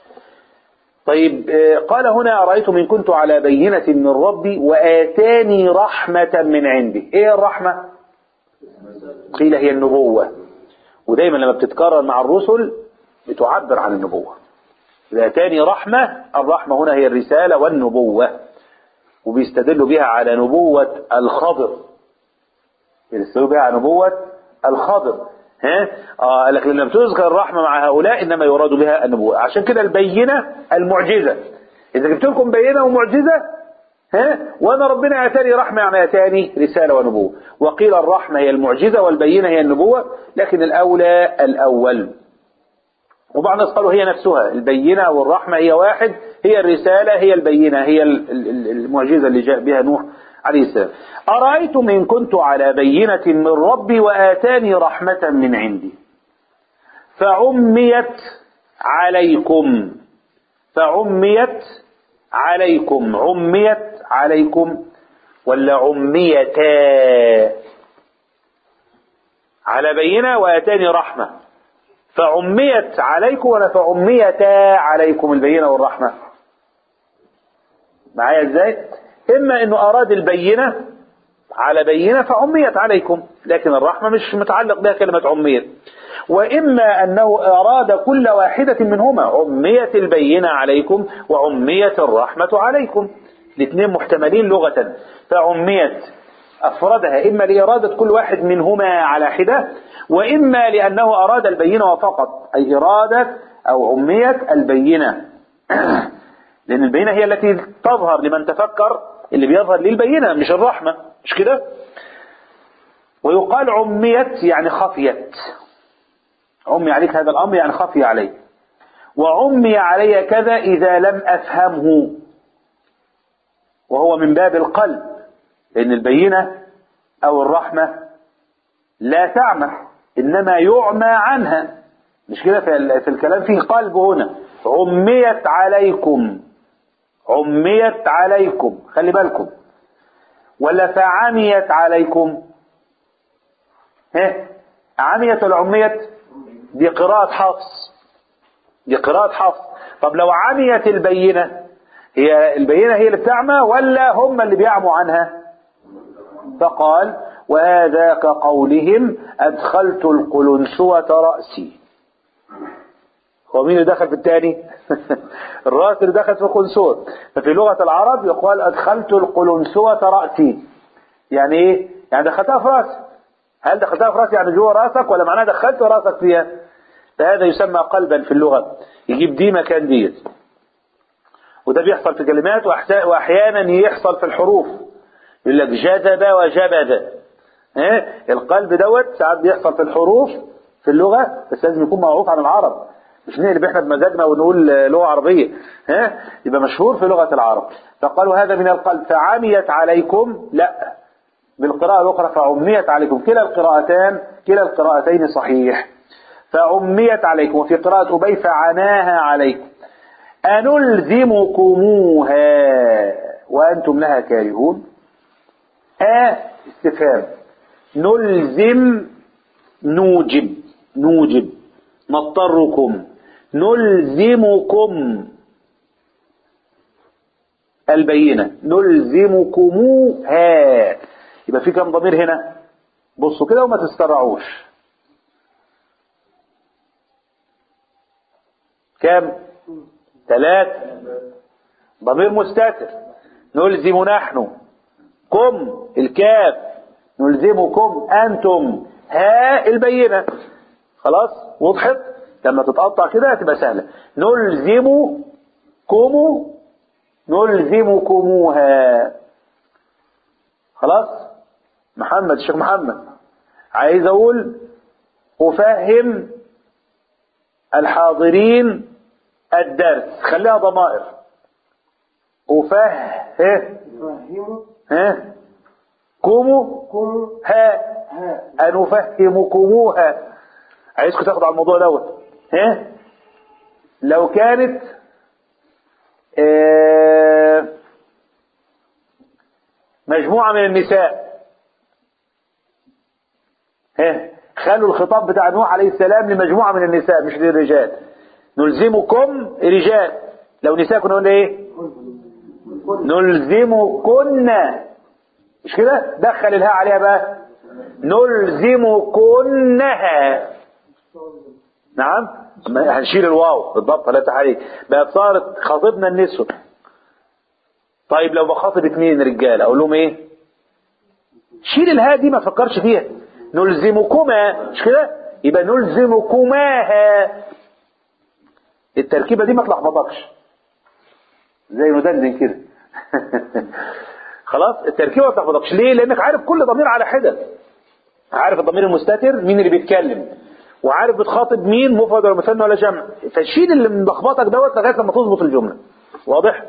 طيب قال هنا أرأيتم إن كنت على بينة من ربي وآتاني رحمة من عندي إيه الرحمة قيل هي النبوة ودايما لما بتتكرر مع الرسل بتعبر عن النبوة آتاني رحمة الرحمة هنا هي الرسالة والنبوة وبيستدلوا بها على نبوة الخضر بيستدلوا بها على نبوة الخضر ها آه لكن لما تذكر الرحمة مع هؤلاء إنما يراد بها النبوة عشان كده البينة المعجزة إذا جبت لكم بينة ومعجزة ها وأنا ربنا أتاني رحمة يعني أتاني رسالة ونبوة وقيل الرحمة هي المعجزة والبينة هي النبوة لكن الأولى الأول وبعض الناس قالوا هي نفسها البينة والرحمة هي واحد هي الرسالة هي البينة هي المعجزة اللي جاء بها نوح عليه السلام أرأيتم إن كنت على بينة من ربي وآتاني رحمة من عندي فعميت عليكم فعميت عليكم عميت عليكم ولا عميتا على بينة وآتاني رحمة فعميت عليكم ولا فعميتا عليكم البينة والرحمة معايا ازاي اما انه اراد البينة على بينة فعميت عليكم لكن الرحمة مش متعلق بها كلمة عميت وإما أنه أراد كل واحدة منهما عميت البينة عليكم وعميت الرحمة عليكم الاثنين محتملين لغة فعميت أفردها إما لإرادة كل واحد منهما على حدة وإما لأنه أراد البينة فقط أي إرادة أو عميت البينة لأن البينة هي التي تظهر لمن تفكر اللي بيظهر للبينة مش الرحمة مش كده ويقال عميت يعني خفيت عمي عليك هذا الأمر يعني خفي علي وعمي علي كذا إذا لم أفهمه وهو من باب القلب لأن البينة أو الرحمة لا تعمى إنما يعمى عنها مش كده في الكلام فيه قلب هنا عميت عليكم عميت عليكم خلي بالكم ولا فعميت عليكم ها عميت ولا عميت دي قراءة حفص دي قراءة حفص طب لو عميت البينة هي البينة هي اللي بتعمى ولا هم اللي بيعموا عنها فقال وهذا كقولهم أدخلت القلنسوة رأسي هو مين اللي دخل في الثاني الراس اللي دخل في القلنسوة ففي لغة العرب يقال أدخلت القلنسوة رأسي يعني ايه يعني دخلتها في رأسي هل دخلتها في راسي يعني جوه راسك ولا معناها دخلت راسك فيها فهذا يسمى قلبا في اللغة يجيب دي مكان ديت وده بيحصل في كلمات وأحسا- وأحيانا يحصل في الحروف يقول لك جذب وجبذ ها القلب دوت ساعات بيحصل في الحروف في اللغة بس لازم يكون معروف عن العرب مش نقلب احنا بمزاجنا ونقول آه، لغة عربية ها يبقى مشهور في لغة العرب فقالوا هذا من القلب فعميت عليكم لا بالقراءة الأخرى فعميت عليكم كلا القراءتان كلا القراءتين صحيح فعميت عليكم وفي قراءة أبي فعماها عليكم أنلزمكموها وأنتم لها كارهون آ استفهام نلزم نوجب نوجب نضطركم نلزمكم البينة نلزمكموها يبقى في كم ضمير هنا بصوا كده وما تسترعوش كم ثلاثة ضمير مستتر نلزم نحن كم الكاف نلزمكم أنتم ها البينة خلاص وضحت لما تتقطع كده هتبقى سهلة نلزمكم نلزمكموها خلاص محمد الشيخ محمد عايز اقول افهم الحاضرين الدرس خليها ضمائر افهم فهموا ها كومو كم ها ها أن أفهمكموها عايزكم تاخدوا على الموضوع دوت ها لو كانت آه، مجموعة من النساء ها خلوا الخطاب بتاع نوح عليه السلام لمجموعة من النساء مش للرجال نلزمكم رجال لو نساء كنا قلنا ايه نلزمكن مش كده دخل الهاء عليها بقى نلزمكنها نعم أما هنشيل الواو بالضبط لا تحريك بقت صارت خاطبنا النسوة طيب لو بخاطب اتنين رجاله اقول لهم ايه شيل الهاء دي ما فكرش فيها نلزمكما مش كده يبقى نلزمكماها التركيبه دي ما تلخبطكش زي ندندن كده خلاص التركيبه ما تلخبطكش ليه لانك عارف كل ضمير على حده عارف الضمير المستتر مين اللي بيتكلم وعارف بتخاطب مين مفرد ولا مثنى ولا جمع فشيل اللي ملخبطك دوت لغايه لما تظبط الجمله واضح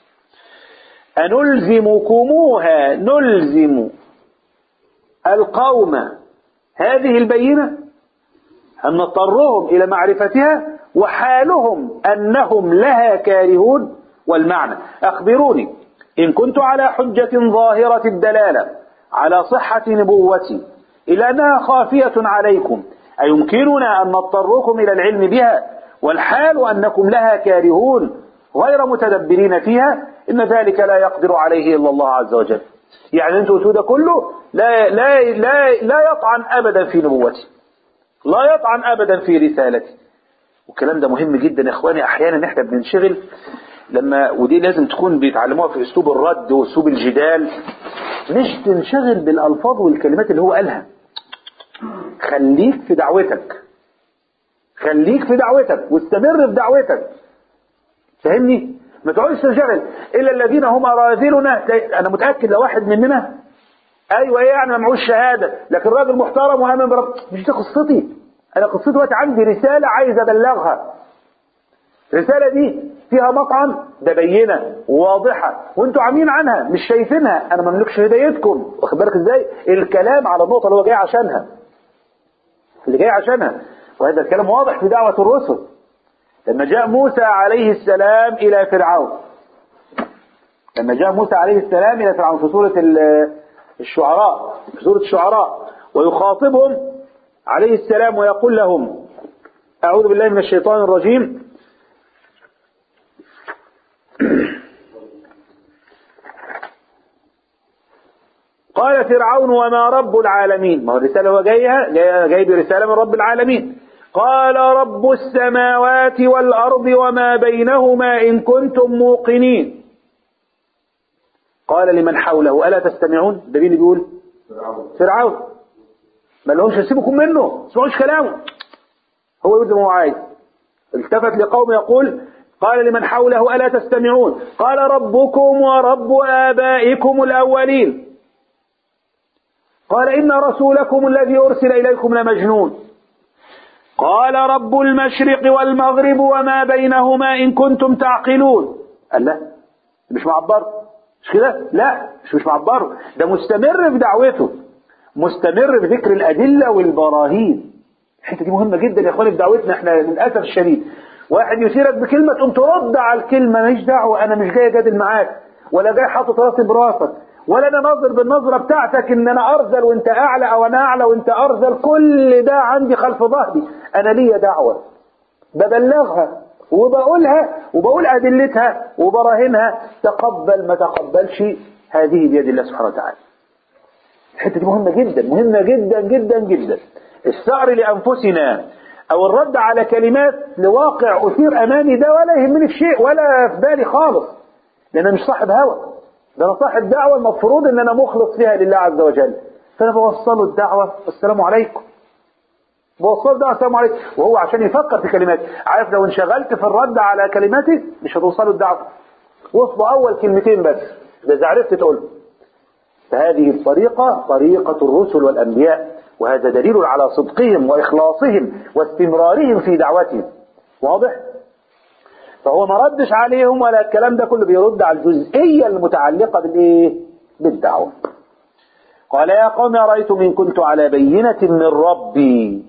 أنلزمكموها نلزم القوم هذه البينة أن نضطرهم إلى معرفتها وحالهم أنهم لها كارهون والمعنى أخبروني إن كنت على حجة ظاهرة الدلالة على صحة نبوتي إلى أنها خافية عليكم أيمكننا أن نضطركم إلى العلم بها والحال أنكم لها كارهون غير متدبرين فيها إن ذلك لا يقدر عليه إلا الله عز وجل يعني أنتوا قلتوا ده كله لا, لا, لا, لا يطعن أبدا في نبوتي لا يطعن أبدا في رسالتي والكلام ده مهم جدا يا إخواني أحيانا إحنا بننشغل لما ودي لازم تكون بيتعلموها في أسلوب الرد وأسلوب الجدال مش تنشغل بالألفاظ والكلمات اللي هو قالها خليك في دعوتك خليك في دعوتك واستمر في دعوتك فاهمني ما تقعدش تنشغل الا الذين هم اراذلنا انا متاكد لو واحد مننا ايوه ايه يعني ما معهوش شهاده لكن راجل محترم وامن برب مش دي قصتي انا قصتي دلوقتي عندي رساله عايز ابلغها الرساله دي فيها مطعم ده بينه وواضحه وانتوا عاملين عنها مش شايفينها انا ما مملكش هدايتكم واخد بالك ازاي الكلام على النقطه اللي هو جاي عشانها اللي جاي عشانها وهذا الكلام واضح في دعوه الرسل لما جاء موسى عليه السلام إلى فرعون لما جاء موسى عليه السلام إلى فرعون في سورة الشعراء في سورة الشعراء ويخاطبهم عليه السلام ويقول لهم أعوذ بالله من الشيطان الرجيم قال فرعون وما رب العالمين ما هو الرسالة هو جايها جاي, جاي برسالة من رب العالمين قال رب السماوات والأرض وما بينهما إن كنتم موقنين قال لمن حوله ألا تستمعون ده مين اللي بيقول فرعون ما لهمش سيبكم منه ما تسمعوش كلامه هو يقول زي ما هو عايز التفت لقوم يقول قال لمن حوله ألا تستمعون قال ربكم ورب آبائكم الأولين قال إن رسولكم الذي أرسل إليكم لمجنون قال رب المشرق والمغرب وما بينهما إن كنتم تعقلون قال لا مش معبر مش كده لا مش مش معبر ده مستمر في دعوته مستمر في ذكر الأدلة والبراهين الحته دي مهمة جدا يا اخواني في دعوتنا احنا للأسف الشديد واحد يثيرك بكلمة تقوم ترد على الكلمة ماليش دعوة أنا مش جاي أجادل معاك ولا جاي حاطط راسي براسك ولا أنا ناظر بالنظرة بتاعتك إن أنا أرذل وأنت أعلى أو أنا أعلى وأنت أرذل كل ده عندي خلف ظهري أنا ليا دعوة ببلغها وبقولها وبقول أدلتها وبراهنها تقبل ما تقبلش هذه بيد الله سبحانه وتعالى الحتة دي مهمة جدا مهمة جدا جدا جدا الثأر لأنفسنا أو الرد على كلمات لواقع أثير أمامي ده ولا يهمني في شيء ولا في بالي خالص لأن أنا مش صاحب هوى ده أنا صاحب دعوة المفروض إن أنا مخلص فيها لله عز وجل فأنا بوصله الدعوة السلام عليكم بوصله الدعوة السلام عليكم وهو عشان يفكر في كلمات عارف لو انشغلت في الرد على كلماتي مش هتوصله الدعوة وصلوا أول كلمتين بس إذا عرفت تقول فهذه الطريقة طريقة الرسل والأنبياء وهذا دليل على صدقهم وإخلاصهم واستمرارهم في دعوتهم واضح؟ فهو ما ردش عليهم ولا الكلام ده كله بيرد على الجزئية المتعلقة بالإيه؟ بالدعوة قال يا قوم أرأيتم إن كنت على بينة من ربي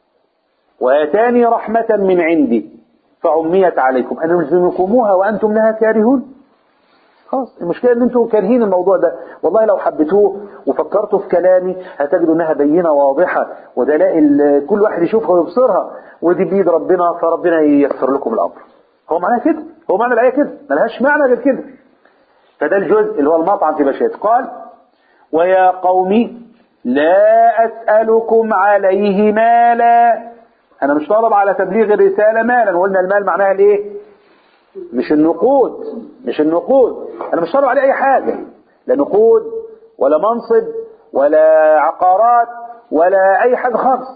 وآتاني رحمة من عندي فعميت عليكم أن ألزمكموها وأنتم لها كارهون خلاص المشكلة ان انتوا كارهين الموضوع ده والله لو حبيتوه وفكرتوا في كلامي هتجدوا انها بينة واضحة ودلائل كل واحد يشوفها ويبصرها ودي بيد ربنا فربنا ييسر لكم الامر هو معناه كده هو معنى الايه كده ملهاش معنى غير كده فده الجزء اللي هو المطعم في بشات قال ويا قوم لا اسألكم عليه مالا انا مش طالب على تبليغ الرسالة مالا وقلنا المال معناها الايه مش النقود مش النقود انا مش طالب عليه اي حاجة لا نقود ولا منصب ولا عقارات ولا اي حاجة خالص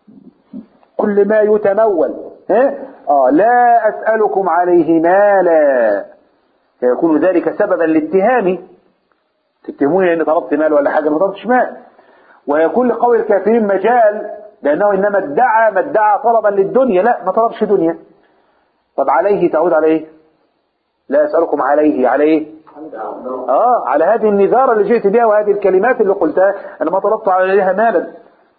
كل ما يتمول ها اه لا اسألكم عليه مالا فيكون ذلك سببا لاتهامي تتهموني اني طلبت مال ولا حاجة ما طلبتش مال ويكون لقول الكافرين مجال لانه انما ادعى ما ادعى طلبا للدنيا لا ما طلبش دنيا طب عليه تعود عليه لا أسألكم عليه عليه آه على هذه النذارة اللي جئت بها وهذه الكلمات اللي قلتها أنا ما طلبت عليها مالا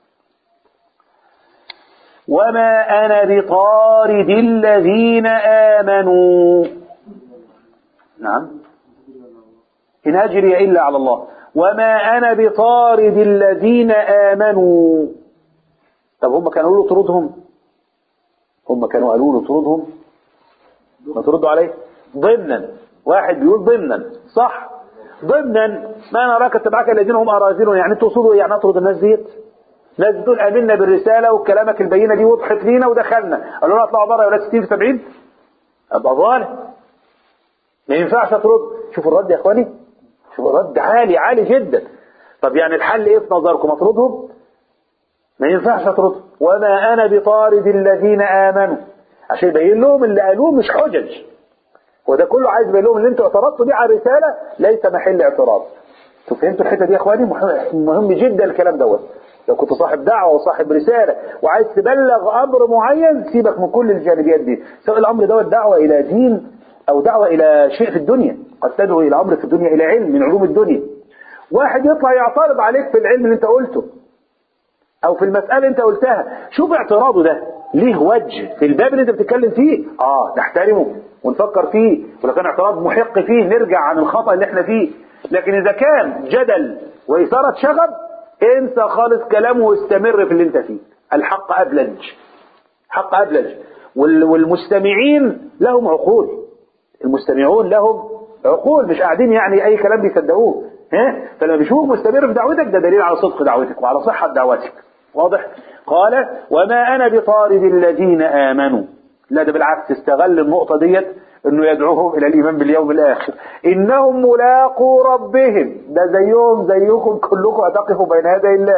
وما أنا بطارد الذين آمنوا نعم إن أجري إلا على الله وما أنا بطارد الذين آمنوا طب هم كانوا يقولوا طردهم هم كانوا قالوا له طردهم ما تردوا عليه ضمنا واحد بيقول ضمنا صح ضمنا ما نراك اتبعك الذين هم اراذلون يعني تقصدوا يعني اطرد الناس ديت ناس بتقول امنا بالرساله وكلامك البينه دي وضحت لينا ودخلنا قالوا لنا اطلعوا بره يا ولاد 60 في 70 ابقى ظالم ما ينفعش اطرد شوفوا الرد يا اخواني شوفوا الرد عالي عالي جدا طب يعني الحل ايه في نظركم اطردهم ما ينفعش اطردهم وما انا بطارد الذين امنوا عشان يبين لهم اللي قالوه مش حجج وده كله عايز يبين لهم ان انتوا اعترضتوا دي على الرساله ليس محل اعتراض انتوا فهمتوا الحته دي يا اخواني مهم جدا الكلام دوت لو كنت صاحب دعوه وصاحب رساله وعايز تبلغ امر معين سيبك من كل الجانبيات دي سواء الامر دوت دعوه الى دين او دعوه الى شيء في الدنيا قد تدعو الى امر في الدنيا الى علم من علوم الدنيا واحد يطلع يعترض عليك في العلم اللي انت قلته او في المساله اللي انت قلتها شوف اعتراضه ده ليه وجه في الباب اللي انت بتتكلم فيه اه نحترمه ونفكر فيه ولو كان اعتراض محق فيه نرجع عن الخطأ اللي احنا فيه لكن اذا كان جدل واثارة شغب انسى خالص كلامه واستمر في اللي انت فيه الحق ابلج حق ابلج والمستمعين لهم عقول المستمعون لهم عقول مش قاعدين يعني اي كلام بيصدقوه ها فلما بيشوفوا مستمر في دعوتك ده دليل على صدق دعوتك وعلى صحة دعوتك واضح قال وما انا بطارد الذين امنوا لا ده بالعكس استغل النقطة ديت انه يدعوهم الى الايمان باليوم الاخر انهم ملاقوا ربهم ده زيهم زيكم كلكم هتقفوا بين يدي الله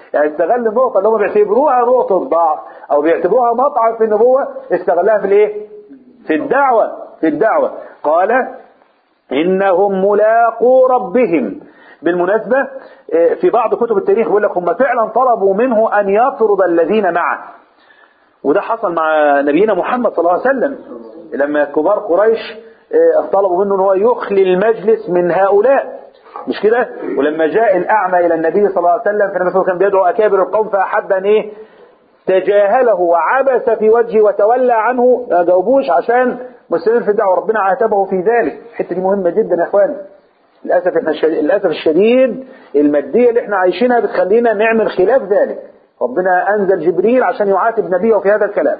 يعني استغل النقطة اللي هم بيعتبروها نقطة ضعف أو بيعتبروها مطعم في النبوة استغلها في الإيه؟ في الدعوة في الدعوة قال إنهم ملاقو ربهم بالمناسبة آه، في بعض كتب التاريخ يقول لك هم فعلا طلبوا منه أن يطرد الذين معه وده حصل مع نبينا محمد صلى الله عليه وسلم لما كبار قريش آه، طلبوا منه ان هو يخلي المجلس من هؤلاء مش كده ولما جاء الأعمى إلى النبي صلى الله عليه وسلم فالنبي صلى الله عليه وسلم كان بيدعو أكابر القوم فأحب أن إيه تجاهله وعبس في وجهه وتولى عنه ما جاوبوش عشان مستمر في الدعوة ربنا عاتبه في ذلك الحتة دي مهمة جدا يا اخواني للأسف احنا الشديد للأسف الشديد المادية اللي احنا عايشينها بتخلينا نعمل خلاف ذلك ربنا أنزل جبريل عشان يعاتب نبيه في هذا الكلام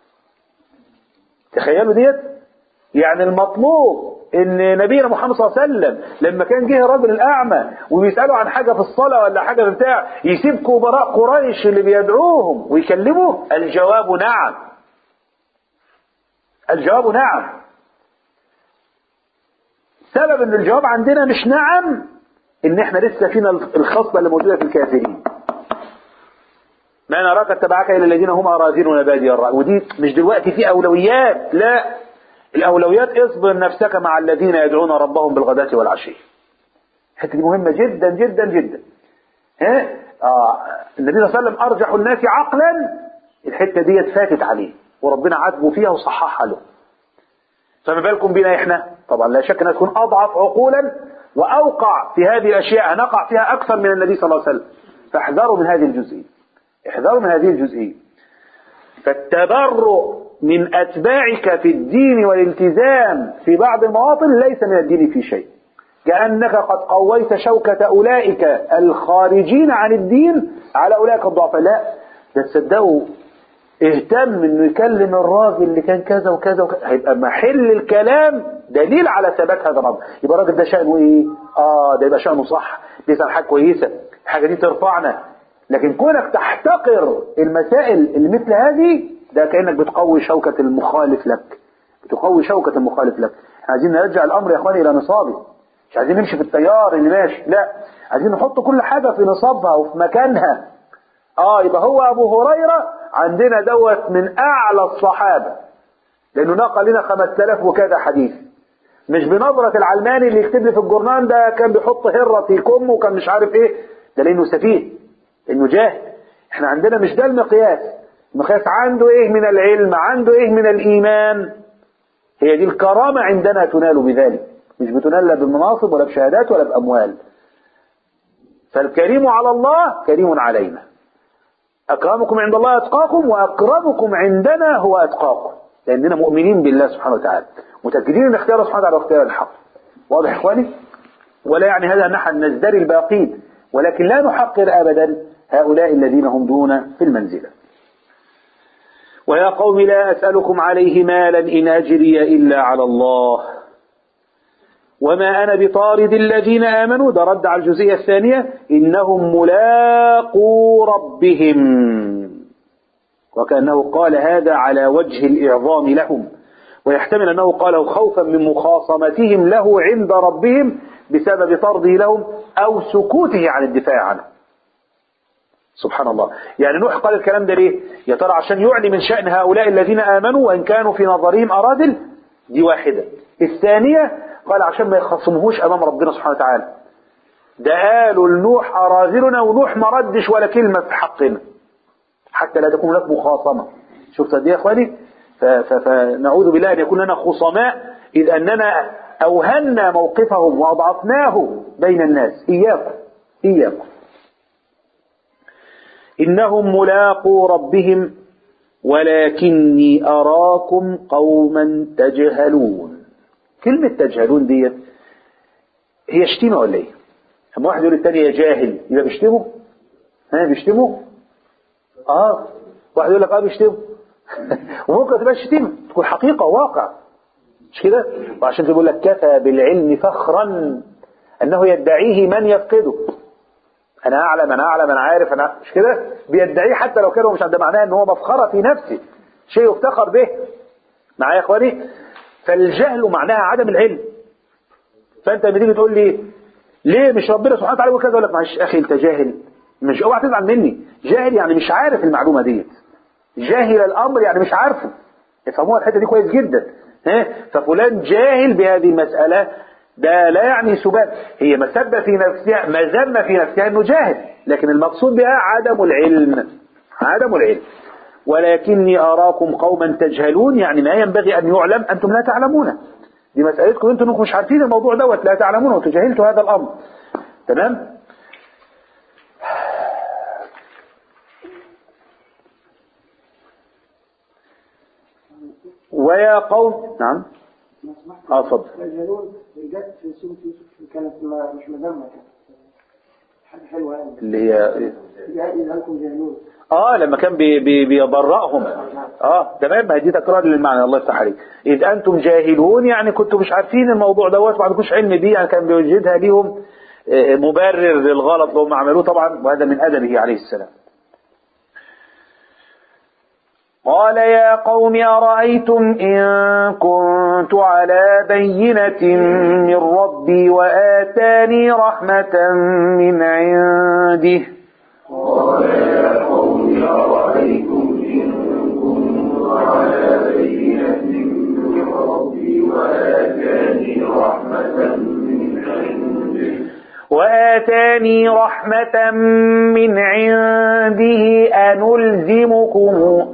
تخيلوا ديت يعني المطلوب ان نبينا محمد صلى الله عليه وسلم لما كان جه الرجل الاعمى وبيساله عن حاجه في الصلاه ولا حاجه في بتاع يسيب كبراء قريش اللي بيدعوهم ويكلمه الجواب نعم الجواب نعم سبب ان الجواب عندنا مش نعم ان احنا لسه فينا الخصله اللي موجوده في الكافرين ما نراك اتبعك الى الذين هم اراذلنا بادي الراي ودي مش دلوقتي في اولويات لا الاولويات اصبر نفسك مع الذين يدعون ربهم بالغداة والعشي الحته دي مهمه جدا جدا جدا ها آه. النبي صلى الله عليه وسلم ارجح الناس عقلا الحته ديت فاتت عليه وربنا عاتبه فيها وصححها له فما بالكم بنا احنا طبعا لا شك ان تكون اضعف عقولا واوقع في هذه الاشياء هنقع فيها اكثر من النبي صلى الله عليه وسلم فاحذروا من هذه الجزئيه احذروا من هذه الجزئيه فالتبرؤ من اتباعك في الدين والالتزام في بعض المواطن ليس من الدين في شيء كانك قد قويت شوكه اولئك الخارجين عن الدين على اولئك الضعفاء لا ده تصدقوا اهتم انه يكلم الراجل اللي كان كذا وكذا وكذا هيبقى محل الكلام دليل على ثبات هذا الامر يبقى الراجل ده شأنه ايه اه ده يبقى شأنه صح بيسأل حاجه كويسه الحاجه دي ترفعنا لكن كونك تحتقر المسائل اللي مثل هذه ده كانك بتقوي شوكه المخالف لك بتقوي شوكه المخالف لك احنا عايزين نرجع الامر يا اخواني الى نصابه مش عايزين نمشي في التيار اللي ماشي لا عايزين نحط كل حاجه في نصابها وفي مكانها اه يبقى هو ابو هريره عندنا دوت من اعلى الصحابه لانه نقل لنا 5000 وكذا حديث مش بنظرة العلماني اللي يكتب لي في الجورنال ده كان بيحط هرة في كمه وكان مش عارف ايه ده لانه سفيه لانه جاهل احنا عندنا مش ده المقياس المقياس عنده ايه من العلم عنده ايه من الايمان هي دي الكرامة عندنا تنال بذلك مش بتنال لا بالمناصب ولا بشهادات ولا باموال فالكريم على الله كريم علينا أكرمكم عند الله أتقاكم وأكرمكم عندنا هو أتقاكم لأننا مؤمنين بالله سبحانه وتعالى متأكدين أن اختيار سبحانه وتعالى اختيار الحق واضح يا إخواني ولا يعني هذا نحن نزدري الباقين ولكن لا نحقر أبدا هؤلاء الذين هم دون في المنزلة ويا قوم لا أسألكم عليه مالا إن أجري إلا على الله وما أنا بطارد الذين آمنوا ده رد على الجزئية الثانية إنهم ملاقو ربهم وكأنه قال هذا على وجه الإعظام لهم ويحتمل أنه قاله خوفا من مخاصمتهم له عند ربهم بسبب طرده لهم أو سكوته عن الدفاع عنه سبحان الله يعني نوح قال الكلام ده ليه يا ترى عشان يعلي من شأن هؤلاء الذين آمنوا وإن كانوا في نظرهم أراذل دي واحدة الثانية قال عشان ما يخصمهوش امام ربنا سبحانه وتعالى ده قالوا لنوح اراذلنا ونوح ما ردش ولا كلمه في حقنا حتى لا تكون لك مخاصمه شفت دي يا اخواني فنعوذ بالله ان يكون لنا خصماء اذ اننا اوهنا موقفهم واضعفناه بين الناس اياكم اياكم انهم ملاقو ربهم ولكني اراكم قوما تجهلون كلمة تجهلون دي هي شتيمة ولا ايه؟ اما واحد يقول التاني يا جاهل يبقى بيشتمه؟ ها بيشتمه؟ اه واحد يقول لك اه بيشتمه وممكن تبقى شتيمة تكون حقيقة واقع مش كده؟ وعشان كده بيقول لك كفى بالعلم فخرا انه يدعيه من يفقده انا اعلم انا اعلم انا عارف انا مش كده؟ بيدعيه حتى لو كان هو مش عند معناه ان هو مفخرة في نفسه شيء يفتخر به معايا يا اخواني؟ فالجهل معناها عدم العلم فانت لما تيجي تقول لي ليه مش ربنا سبحانه وتعالى يقول كذا اقول لك معلش اخي انت جاهل مش اوعى تزعل مني جاهل يعني مش عارف المعلومة ديت جاهل الامر يعني مش عارفه افهموها الحتة دي كويس جدا ها ففلان جاهل بهذه المسألة ده لا يعني سباب هي مسبة في نفسها مذمة في نفسها انه جاهل لكن المقصود بها عدم العلم عدم العلم ولكني أراكم قوما تجهلون يعني ما ينبغي أن يعلم أنتم لا تعلمون دي مسألتكم أنتم انكم مش عارفين الموضوع دوت لا تعلمون وتجاهلتوا هذا الأمر تمام ويا قوم نعم اه اتفضل يجهلون جت في سورة يوسف كانت ما- مش مذمة كانت حاجة حلوة يعني اللي هي يا إذا أنتم جاهلون اه لما كان بي بي بيبرأهم اه تمام ما هي دي تكرار للمعنى الله يفتح عليك اذ انتم جاهلون يعني كنتوا مش عارفين الموضوع دوت ما عندكوش علم بيه يعني كان بيوجدها ليهم آه، مبرر للغلط اللي هم عملوه طبعا وهذا من ادبه عليه السلام قال يا قوم أرأيتم إن كنت على بينة من ربي وآتاني رحمة من عنده قال يا قوم أرأيتم إن كنت على بينة من ربي وآتاني رحمة من عنده وآتاني رحمة من عنده أنلزمكم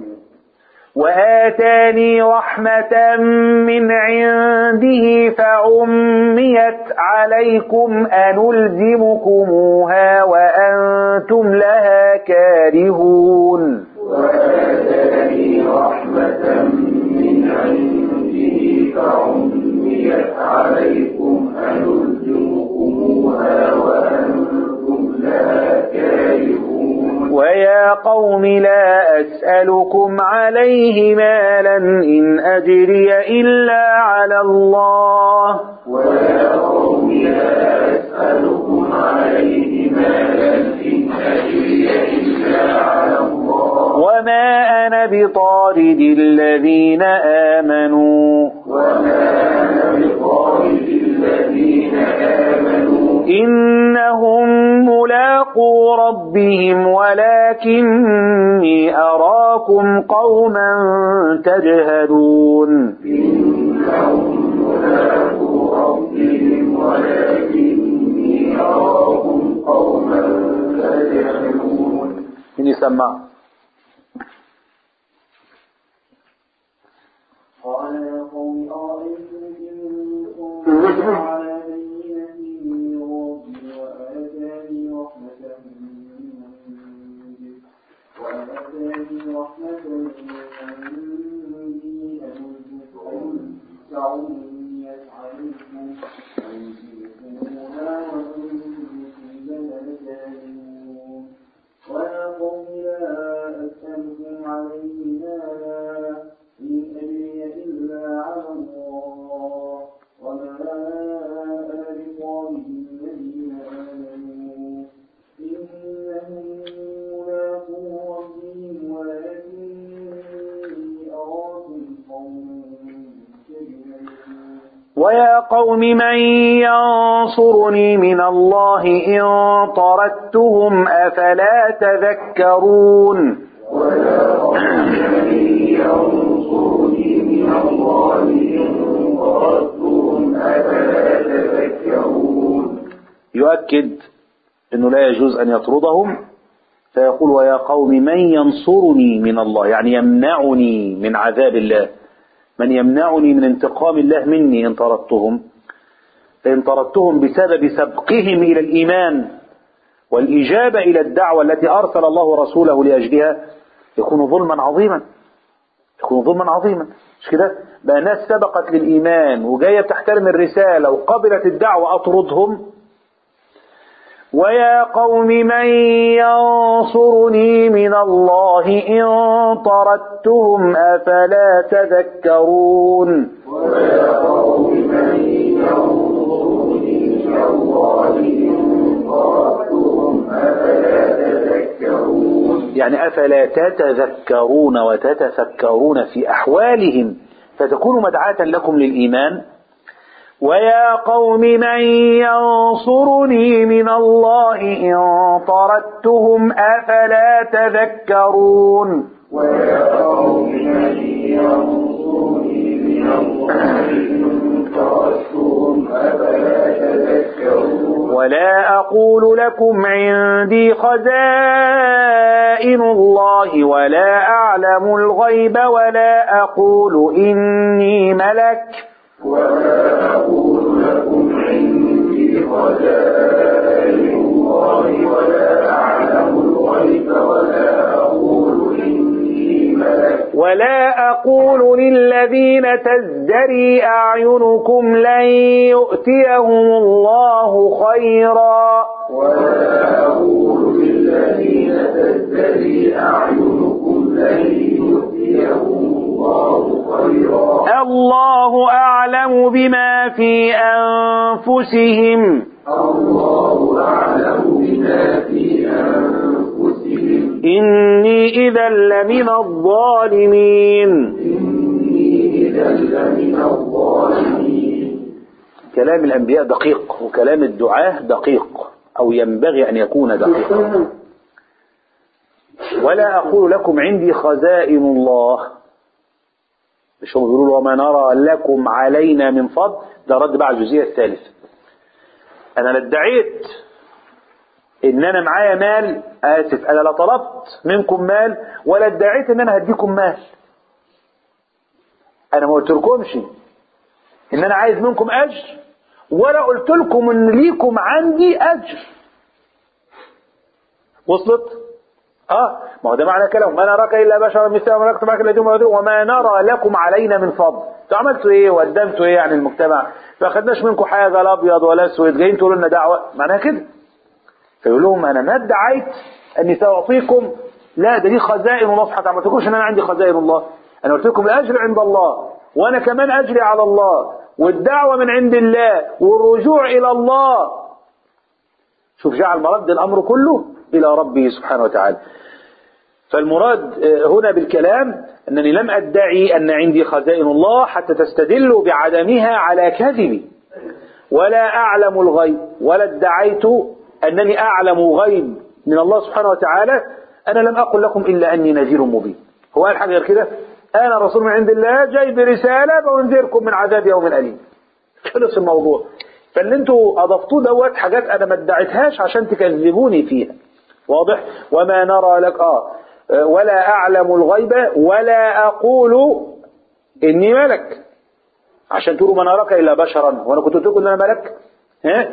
وآتاني رحمة من عنده فعميت عليكم أنلزمكموها وأنتم لها كارهون وآتاني رحمة من عنده فعميت عليكم أنلزمكموها وأنتم لها كارهون ويا قوم لا أسألكم عليه مالا إن أجري إلا على الله ويا قوم لا أسألكم عليه مالا إن أجري إلا على الله وما أنا بطارد الذين آمنوا وما أنا بطارد الذين آمنوا إنهم ملاقو ربهم ولكني أراكم قوما تجهلون إنهم ملاقو ربهم ولكني أراكم قوما تجهلون من يسمع قال يا قوم أرأيتم إن كنت على بينة من ربي وآتاني رحمة من عنده وآتاني رحمة من عنده أمدكم تعميت عليكم أنزلكموها وأنتم لها كارهون ويا قوم لا أسألكم عليه مالا إن أجري إلا على الله وما أنا بطارد الذين آمنوا إنهم ملاقو ربهم ولكني أراكم قوما تجهلون ويا قوم من ينصرني من الله إن طردتهم أفلا تذكرون ولا قوم ينصرني من الله إن طردتهم أفلا تذكرون يؤكد أنه لا يجوز أن يطردهم فيقول ويا قوم من ينصرني من الله يعني يمنعني من عذاب الله من يمنعني من انتقام الله مني إن طردتهم فإن طردتهم بسبب سبقهم إلى الإيمان والإجابة إلى الدعوة التي أرسل الله رسوله لأجلها يكون ظلما عظيما يكون ظلما عظيما مش كده بقى ناس سبقت للإيمان وجاية تحترم الرسالة وقبلت الدعوة أطردهم ويا قوم من ينصرني من الله إن طردتهم أفلا تذكرون ويا قوم من ينصرني من الله إن طردتهم أفلا تذكرون يعني أفلا تتذكرون وتتفكرون في أحوالهم فتكونوا مدعاة لكم للإيمان ويا قوم من ينصرني من الله إن طردتهم أفلا تذكرون ويا قوم من ينصرني من الله إن تركتهم أفلا تذكرون ولا أقول لكم عندي خزائن الله ولا أعلم الغيب ولا أقول إني ملك ولا أقول لكم عندي خزائن الله ولا أعلم الغيب ولا أقول إني ملك ولا أقول للذين تزدري أعينكم لن يؤتيهم الله خيرا ولا أقول للذين تزدري أعينكم لن يؤتيهم الله خيرا الله أعلم بما في أنفسهم الله أعلم بما في أنفسهم إني إذا لمن الظالمين إني إذا لمن الظالمين كلام الأنبياء دقيق وكلام الدعاة دقيق أو ينبغي أن يكون دقيقا ولا أقول لكم عندي خزائن الله مش هم بيقولوا وما نرى لكم علينا من فضل ده رد بقى على الجزئية الثالثة أنا لا ادعيت إن أنا معايا مال آسف أنا لا طلبت منكم مال ولا ادعيت إن أنا هديكم مال أنا ما قلتلكمش إن أنا عايز منكم أجر ولا قلت لكم إن ليكم عندي أجر وصلت؟ اه ما هو ده معنى كلام ما نراك الا بشرا مثلنا وما نكتب معك الا دون وما نرى لكم علينا من فضل انتوا عملتوا ايه وقدمتوا ايه عن المجتمع ما خدناش منكم حاجه لا ابيض ولا اسود جايين تقولوا لنا دعوه معناها كده فيقول لهم انا ما ادعيت اني ساعطيكم لا ده دي خزائن الله سبحانه وتعالى ما تقولش ان انا عندي خزائن الله انا قلت لكم الاجر عند الله وانا كمان اجري على الله والدعوه من عند الله والرجوع الى الله شوف جعل مرد الامر كله الى ربه سبحانه وتعالى فالمراد هنا بالكلام أنني لم أدعي أن عندي خزائن الله حتى تستدلوا بعدمها على كذبي ولا أعلم الغيب ولا ادعيت أنني أعلم غيب من الله سبحانه وتعالى أنا لم أقل لكم إلا أني نذير مبين هو قال حاجة غير كده أنا رسول من عند الله جاي برسالة بأنذركم من عذاب يوم أليم خلص الموضوع فاللي انتوا أضفتوه دوت حاجات أنا ما ادعيتهاش عشان تكذبوني فيها واضح وما نرى لك آه ولا أعلم الغيب ولا أقول إني ملك عشان تقولوا ما نراك إلا بشرا وأنا كنت قلت لكم إن أنا ملك ها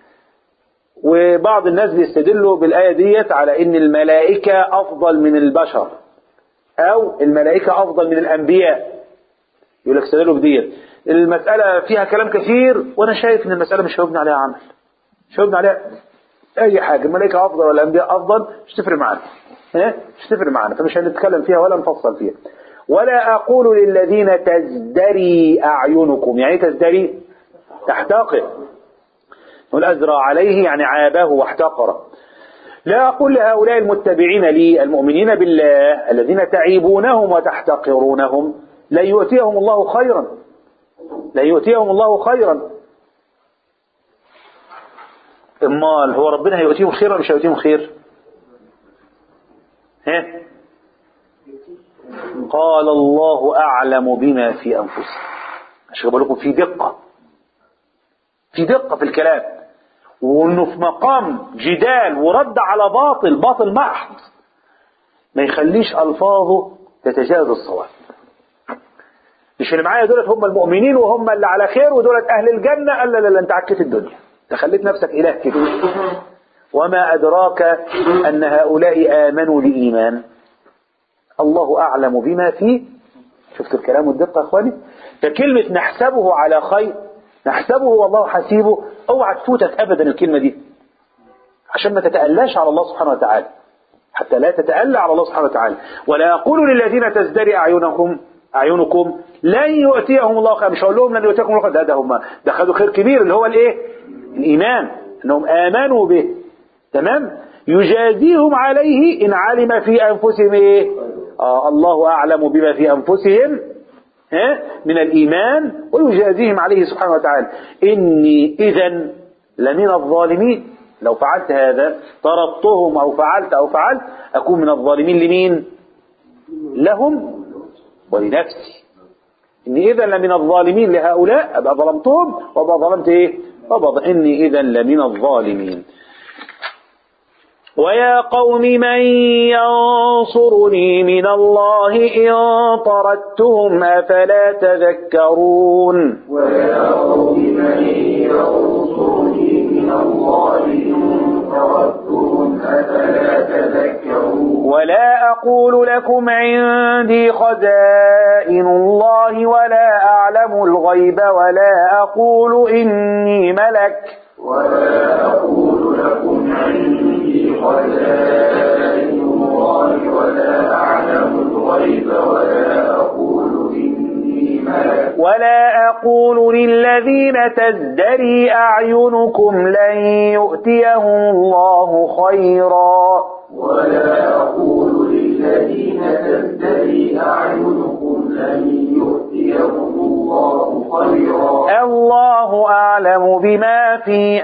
وبعض الناس بيستدلوا بالآية ديت على إن الملائكة أفضل من البشر أو الملائكة أفضل من الأنبياء يقول لك استدلوا بديت المسألة فيها كلام كثير وأنا شايف إن المسألة مش هيبني عليها عمل مش هيبني عليها أي حاجة الملائكة أفضل ولا الأنبياء أفضل مش تفرق معانا ها؟ مش تفرق معانا فمش هنتكلم فيها ولا نفصل فيها ولا أقول للذين تزدري أعينكم يعني إيه تزدري تحتقر نقول أزرى عليه يعني عابه واحتقر لا أقول لهؤلاء المتبعين لي المؤمنين بالله الذين تعيبونهم وتحتقرونهم لن يؤتيهم الله خيرا لن يؤتيهم الله خيرا امال هو ربنا هيؤتيهم خير ولا مش هيؤتيهم خير ها قال الله أعلم بما في أنفسهم عشان بقول لكم في دقة في دقة في الكلام وانه في مقام جدال ورد على باطل باطل محض ما يخليش الفاظه تتجاوز الصواب مش اللي معايا دولت هم المؤمنين وهم اللي على خير ودولت اهل الجنه قال لا لا لا انت عكيت الدنيا انت خليت نفسك اله كده وما ادراك ان هؤلاء امنوا بايمان الله اعلم بما فيه شفتوا الكلام والدقه يا اخواني فكلمه نحسبه على خير نحسبه والله حسيبه اوعى تفوتك ابدا الكلمه دي عشان ما تتألاش على الله سبحانه وتعالى حتى لا تتألى على الله سبحانه وتعالى ولا أقول للذين تزدري أعينكم أعينكم لن يؤتيهم الله خير مش هقول لهم لن يؤتيكم الله خير ده, ده هم ده خدوا خير كبير اللي هو الايه الإيمان أنهم آمنوا به تمام يجازيهم عليه إن علم في أنفسهم إيه آه الله أعلم بما في أنفسهم ها؟ من الإيمان ويجازيهم عليه سبحانه وتعالى إني إذا لمن الظالمين لو فعلت هذا طردتهم أو فعلت أو فعلت أكون من الظالمين لمين لهم ولنفسي إني إذا لمن الظالمين لهؤلاء أبقى ظلمتهم وأبقى ظلمت إيه وأبقى إني إذا لمن الظالمين ويا قوم من ينصرني من الله إن طردتهم أفلا تذكرون ويا قوم من ينصرني من الله إن طردتهم أفلا تذكرون ولا أقول لكم عندي خزائن الله ولا أعلم الغيب ولا أقول إني ملك ولا أقول لكم عندي خزائن الله ولا أعلم الغيب ولا أقول إني ملك ولا أقول للذين تزدري أعينكم لن يؤتيهم الله خيرا ولا أقول للذين تزدري أعينكم لن يؤتيهم الله خيرا الله أعلم بما في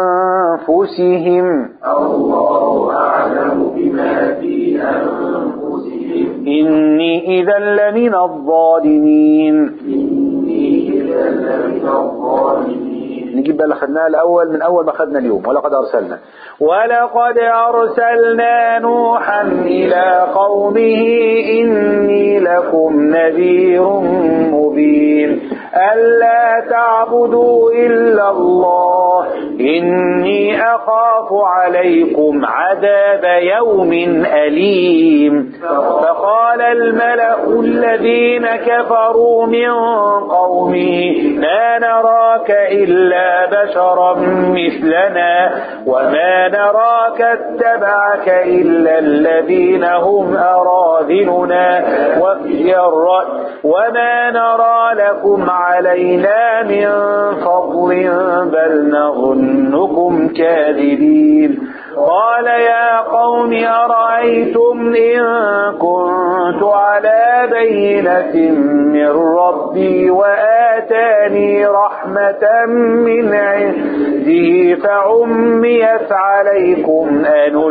أنفسهم الله أعلم بما في أنفسهم إني إذا لمن الظالمين إني إذا لمن الظالمين نجيب بقى اللي خدناها الأول من أول ما خدنا اليوم ولقد أرسلنا ولقد أرسلنا نوحا إلى قومه إني لكم نذير مبين ألا تعبدوا إلا الله إني أخاف عليكم عذاب يوم أليم فقال الملأ الذين كفروا من قومه ما نراك إلا بشرا مثلنا وما نراك اتبعك إلا الذين هم أراذلنا وفي الرأي وما نرى لكم علينا من فضل بل نظنكم كاذبين قال يا قوم أرأيتم إن كنت على بينة من ربي وآتاني رحمة من عنده فعميت عليكم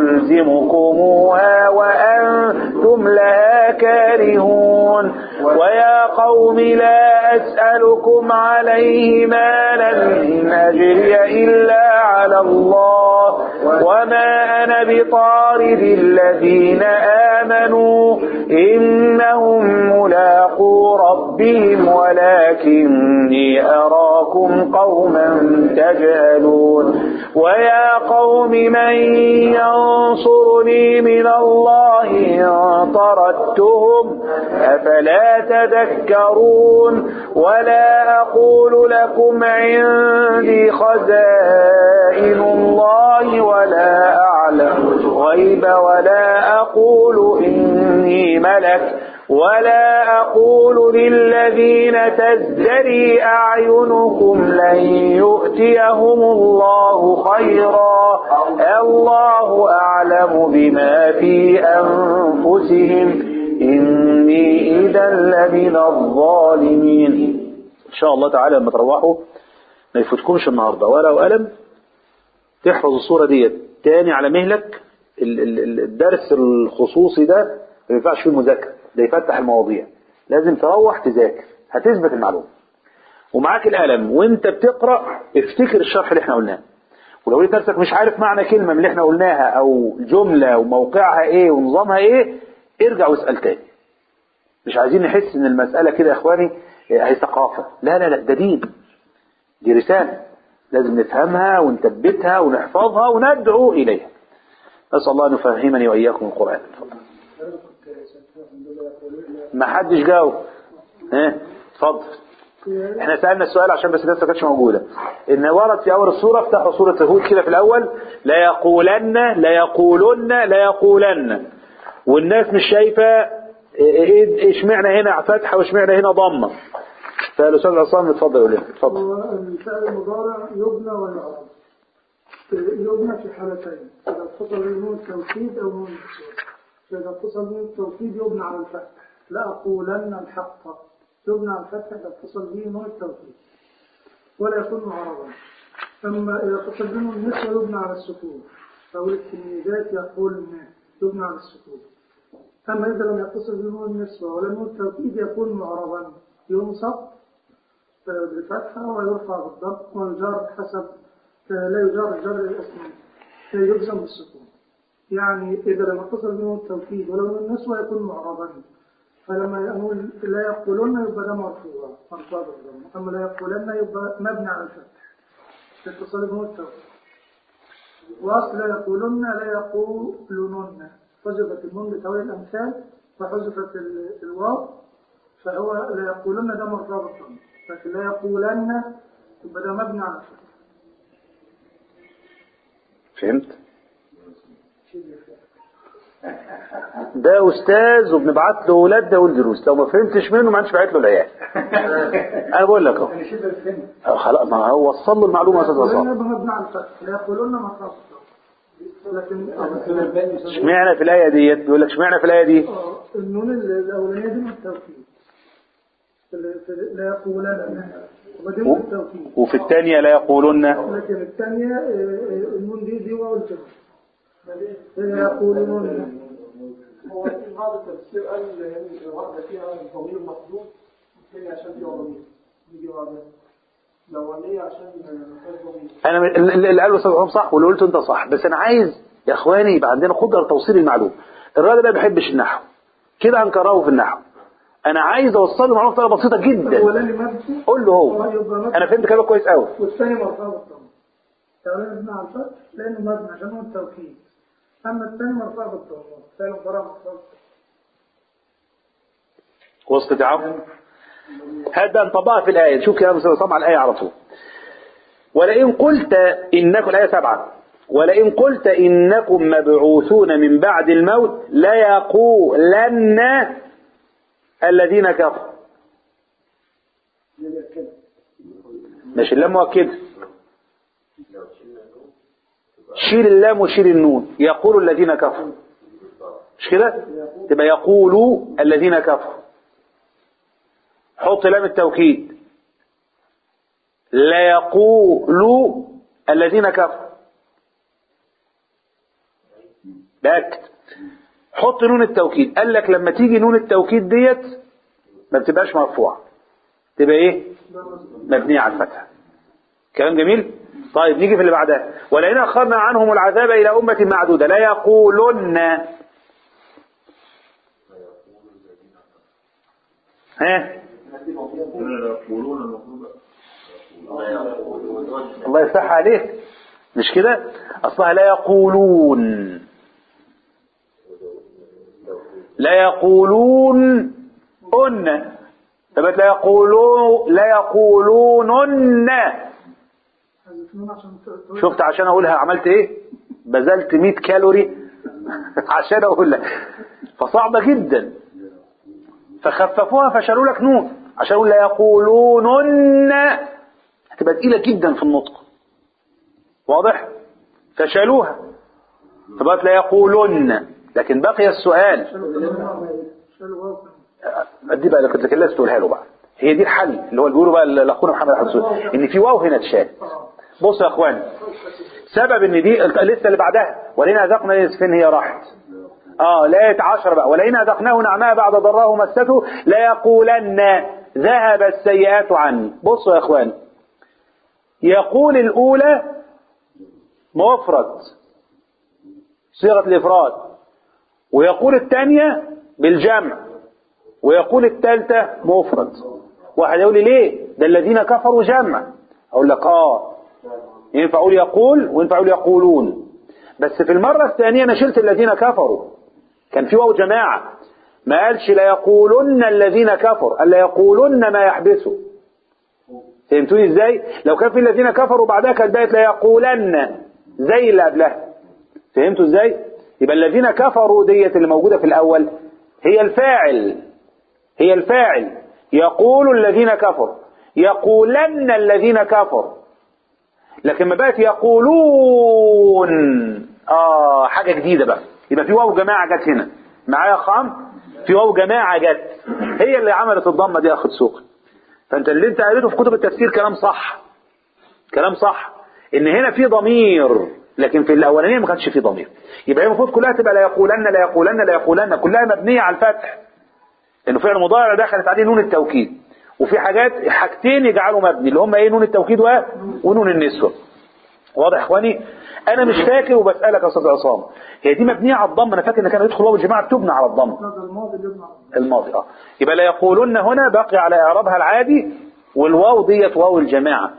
أنلزمكموها وأنتم لها كارهون ويا قوم لا أسألكم عليه مالا إن أجري إلا على الله وما أنا بطارد الذين آمنوا إنهم ملاقو ربهم ولكني أراكم قوما تجهلون ويا قوم من ينصرني من الله إن طردتهم أفلا تذكرون ولا أقول لكم عندي خزائن الله ولا أعلم الغيب ولا أقول إني ملك ولا أقول للذين تزدري أعينكم لن يؤتيهم الله خيرا الله أعلم بما في أنفسهم إني إذا لمن الظالمين إن شاء الله تعالى لما تروحوا ما يفوتكمش النهاردة ورقة وقلم تحفظ الصورة ديت تاني على مهلك ال- ال- ال- الدرس الخصوصي ده ما ينفعش فيه مذاكرة ده يفتح المواضيع لازم تروح تذاكر هتثبت المعلومة ومعاك القلم وانت بتقرأ افتكر الشرح اللي احنا قلناه ولو لقيت نفسك مش عارف معنى كلمة من اللي احنا قلناها او جملة وموقعها ايه ونظامها ايه ارجع واسأل تاني مش عايزين نحس ان المسألة كده يا اخواني اه، هي ثقافة لا لا لا ده دين دي رسالة لازم نفهمها ونثبتها ونحفظها وندعو إليها نسأل الله أن يفهمني وإياكم القرآن اتفضل. ما حدش جاوب ها اتفضل احنا سألنا السؤال عشان بس الناس ما كانتش موجودة ان ورد في اول السورة افتحوا سورة هود كده في الاول لا يقولن لا يقولن لا يقولن والناس مش شايفة ايه ايش معنى هنا فتحة وايش معنى هنا ضمة فالاستاذ عصام اتفضل يقول لنا اتفضل هو الفعل المضارع يبنى ويعرب يبنى في حالتين إذا اتصل به التوكيد أو نون النسوة فإذا اتصل به التوكيد يبنى على الفتح لا أقولن الحق يبنى على الفتح إذا اتصل به نوع التوكيد ولا يكون معربا أما إذا اتصل به نوع النسوة يبنى على السكون أو التلميذات يقولن يبنى على السكون أما إذا لم يتصل به نوع النسوة ولا نوع التوكيد يكون معربا ينصب بالفتحة ويرفع بالضم ويجار حسب لا يجار الجر الاسم يجزم بالسكون يعني إذا لم يتصل به التوكيد ولو من النسوة يكون معربا فلما يقول لا يقولن يبقى ده مرفوع مرفوع بالضم أما لا يقولن يبقى مبني على الفتح اتصل به التوكيد وأصل لا يقولن لا يقولن حذفت النون بتوالي الأمثال وحذفت ال- الواو فهو لا يقولن ده مرفوع بالضم لكن لا يقولن يبقى ده مبني على الفتح فهمت ده استاذ وبنبعت له ولاد ده والدروس لو ما فهمتش منه ما عادش بعت له العيال انا بقول لك اهو أه خلاص ما هو وصل له المعلومه يا استاذ يقولن عصام يبقى مبني على الفتح لا يقولن مرفوع بالضم لكن اشمعنى في الايه ديت بيقول لك اشمعنى في الايه دي آه، النون الأولانية دي من التوكيد اللي في- لا يقولن وبعدين من التوكيد وفي الثانيه لا يقولن لكن الثانية آه، آه، النون دي دي واو الجمع لا يقولون هو في بعض التفسير قال يعني واحدة فيها ضمير محدود والثانية عشان فيها ضمير نيجي بعدها الأولانية عشان ما فيهاش ضمير انا ال- ال- اللي قاله استاذ عصام صح واللي قلته انت صح بس انا عايز يا اخواني يبقى عندنا قدره لتوصيل المعلومه الراجل ده ما بيحبش النحو كده هنكرهه في النحو انا عايز اوصل له معلومه بطريقه بسيطه جدا الأولاني مبني قول له هو انا فهمت كلامك كويس قوي والثاني مرفوع بالضم الأولاني مبني على الفتح لأنه مبني عشان هو التوكيد أما الثاني مرفوع بالضم الثاني مرفوع بالضم وسط عفو هات بقى نطبقها في الآية شوف يا أستاذ عصام على الآية على طول ولئن قلت إنكم الآية سبعة ولئن قلت إنكم مبعوثون من بعد الموت ليقولن الذين كفروا مش اللام مؤكدة شيل اللام وشيل النون يقول الذين كفروا مش كده تبقى يقولوا الذين كفروا حط لام التوكيد لا يقول الذين كفروا باكد حط نون التوكيد قال لك لما تيجي نون التوكيد ديت ما بتبقاش مرفوعه تبقى ايه مبنيه على الفتح كلام جميل طيب نيجي في اللي بعدها ولئن اخرنا عنهم العذاب الى امه معدوده لا يقولن ها الله يفتح عليك مش كده اصلها لا يقولون لا يقولون ان ثبت لا يقولون لا يقولون حذفنون عشان ت- ت- شفت عشان اقولها عملت ايه بذلت 100 كالوري عشان اقولها فصعبة جدا فخففوها فشالوا لك نون عشان اقول لا يقولون هتبقى تقيلة جدا في النطق واضح فشالوها فبقت لا يقولون لكن بقي السؤال شالوا واو دي بقى اللي كنت لكن لازم تقولها له بقى هي دي الحل اللي هو اللي بيقولوا بقى لاخونا محمد حسون ان في واو هنا اتشال بصوا يا اخواني سبب ان دي لسه اللي بعدها ولئن اذقنا فين هي راحت اه لا عشر بقى ولئن اذقناه نعماء بعد ضراه مسته ليقولن ذهب السيئات عني بصوا يا اخواني يقول الاولى مفرد صيغه الافراد ويقول الثانيه بالجمع ويقول الثالثة مفرد واحد يقول لي ليه ده الذين كفروا جمع اقول لك اه ينفع اقول يقول وينفع اقول يقولون بس في المرة الثانية انا شلت الذين كفروا كان في واو جماعة ما قالش لا يقولن الذين كفروا قال لا يقولن ما يحبسوا فهمتوني ازاي لو كان في الذين كفروا بعدها كانت بقت لا يقولن زي اللي قبلها فهمتوا ازاي يبقى الذين كفروا ديت اللي موجودة في الاول هي الفاعل هي الفاعل يقول الذين كفروا يقولن الذين كفروا لكن ما بقت يقولون اه حاجة جديدة بقى يبقى في واو جماعة جت هنا معايا خام في واو جماعة جت هي اللي عملت الضمة دي يا أخي سوق فأنت اللي أنت قريته في كتب التفسير كلام صح كلام صح إن هنا في ضمير لكن في الأولانية ما كانش في ضمير يبقى هي المفروض كلها تبقى لا يقولن لا يقولن لا يقولن كلها مبنية على الفتح لأنه فعل مضارع دخلت عليه نون التوكيد وفي حاجات حاجتين يجعلوا مبني اللي هم ايه نون التوكيد و- ونون النسوة واضح يا اخواني انا مش فاكر وبسالك يا استاذ عصام هي دي مبنيه على الضم انا فاكر ان كان يدخل واو الجماعه بتبنى على الضم هذا الماضي اللي ابن عبد الماضي اه يبقى لا يقولون هنا باقي على اعرابها العادي والواو ديت واو الجماعه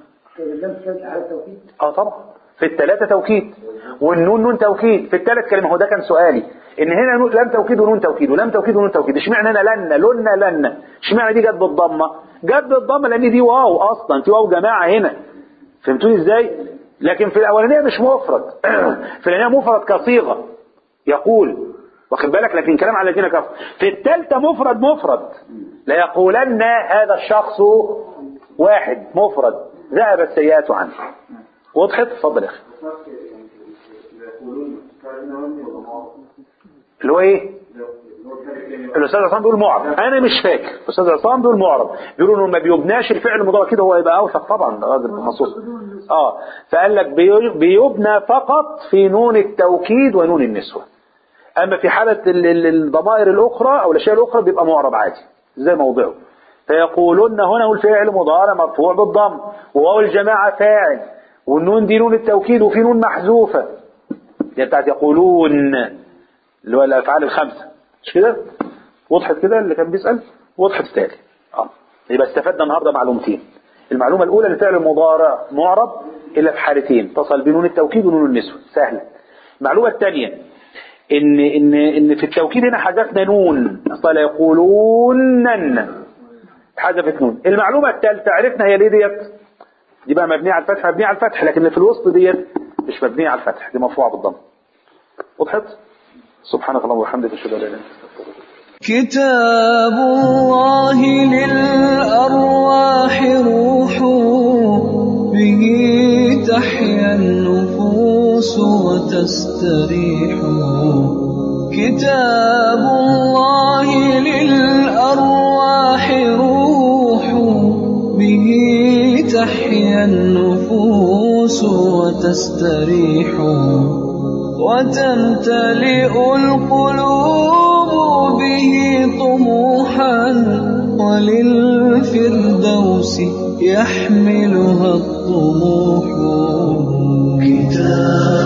اه طبعا في الثلاثه توكيد والنون نون توكيد في الثلاث كلمه هو ده كان سؤالي ان هنا نون لم توكيد ونون توكيد ولم توكيد ونون توكيد اشمعنى هنا لن لن لن اشمعنى دي جت بالضمه جت بالضمه لان دي واو اصلا في واو جماعه هنا فهمتوني ازاي لكن في الاولانيه مش مفرد في الاولانيه مفرد كصيغه يقول واخد بالك لكن كلام على الذين كفروا في الثالثه مفرد مفرد لا يقولن هذا الشخص واحد مفرد ذهب السيئات عنه وضحت اتفضل يا اخي اللي هو ايه الاستاذ عصام بيقول معرب انا مش فاكر الاستاذ عصام بيقول معرب بيقولوا انه ما بيبناش الفعل المضارع كده هو يبقى اوثق طبعا راجل تخصص اه فقال لك بي- بيبنى فقط في نون التوكيد ونون النسوه اما في حاله ال- ال- الضمائر الاخرى او الاشياء الاخرى بيبقى معرب عادي زي موضعه فيقولون هنا هو الفعل مضارع مرفوع بالضم وواو الجماعه فاعل والنون دي نون التوكيد وفي نون محذوفه دي بتاعت يقولون اللي هو الافعال الخمسه مش كده وضحت كده اللي كان بيسال وضحت تاني اه يبقى استفدنا النهارده معلومتين المعلومه الاولى ان الفعل المضارع معرب الا في حالتين اتصل بنون التوكيد ونون النسوه سهله المعلومه الثانيه ان ان ان في التوكيد هنا حذفنا نون اصلا يقولونن حذفت نون المعلومه الثالثه عرفنا هي ليه ديت دي بقى مبنيه على الفتح مبنيه على الفتح لكن اللي في الوسط ديت مش مبنيه على الفتح دي مرفوعه بالضم وضحت سبحانك اللهم وبحمدك اشهد ان لا اله الا انت كتاب الله للأرواح روح به تحيا النفوس وتستريح كتاب الله للأرواح روح به تحيا النفوس وتستريح وتمتلئ القلوب به طموحا وللفردوس يحملها الطموح كتاب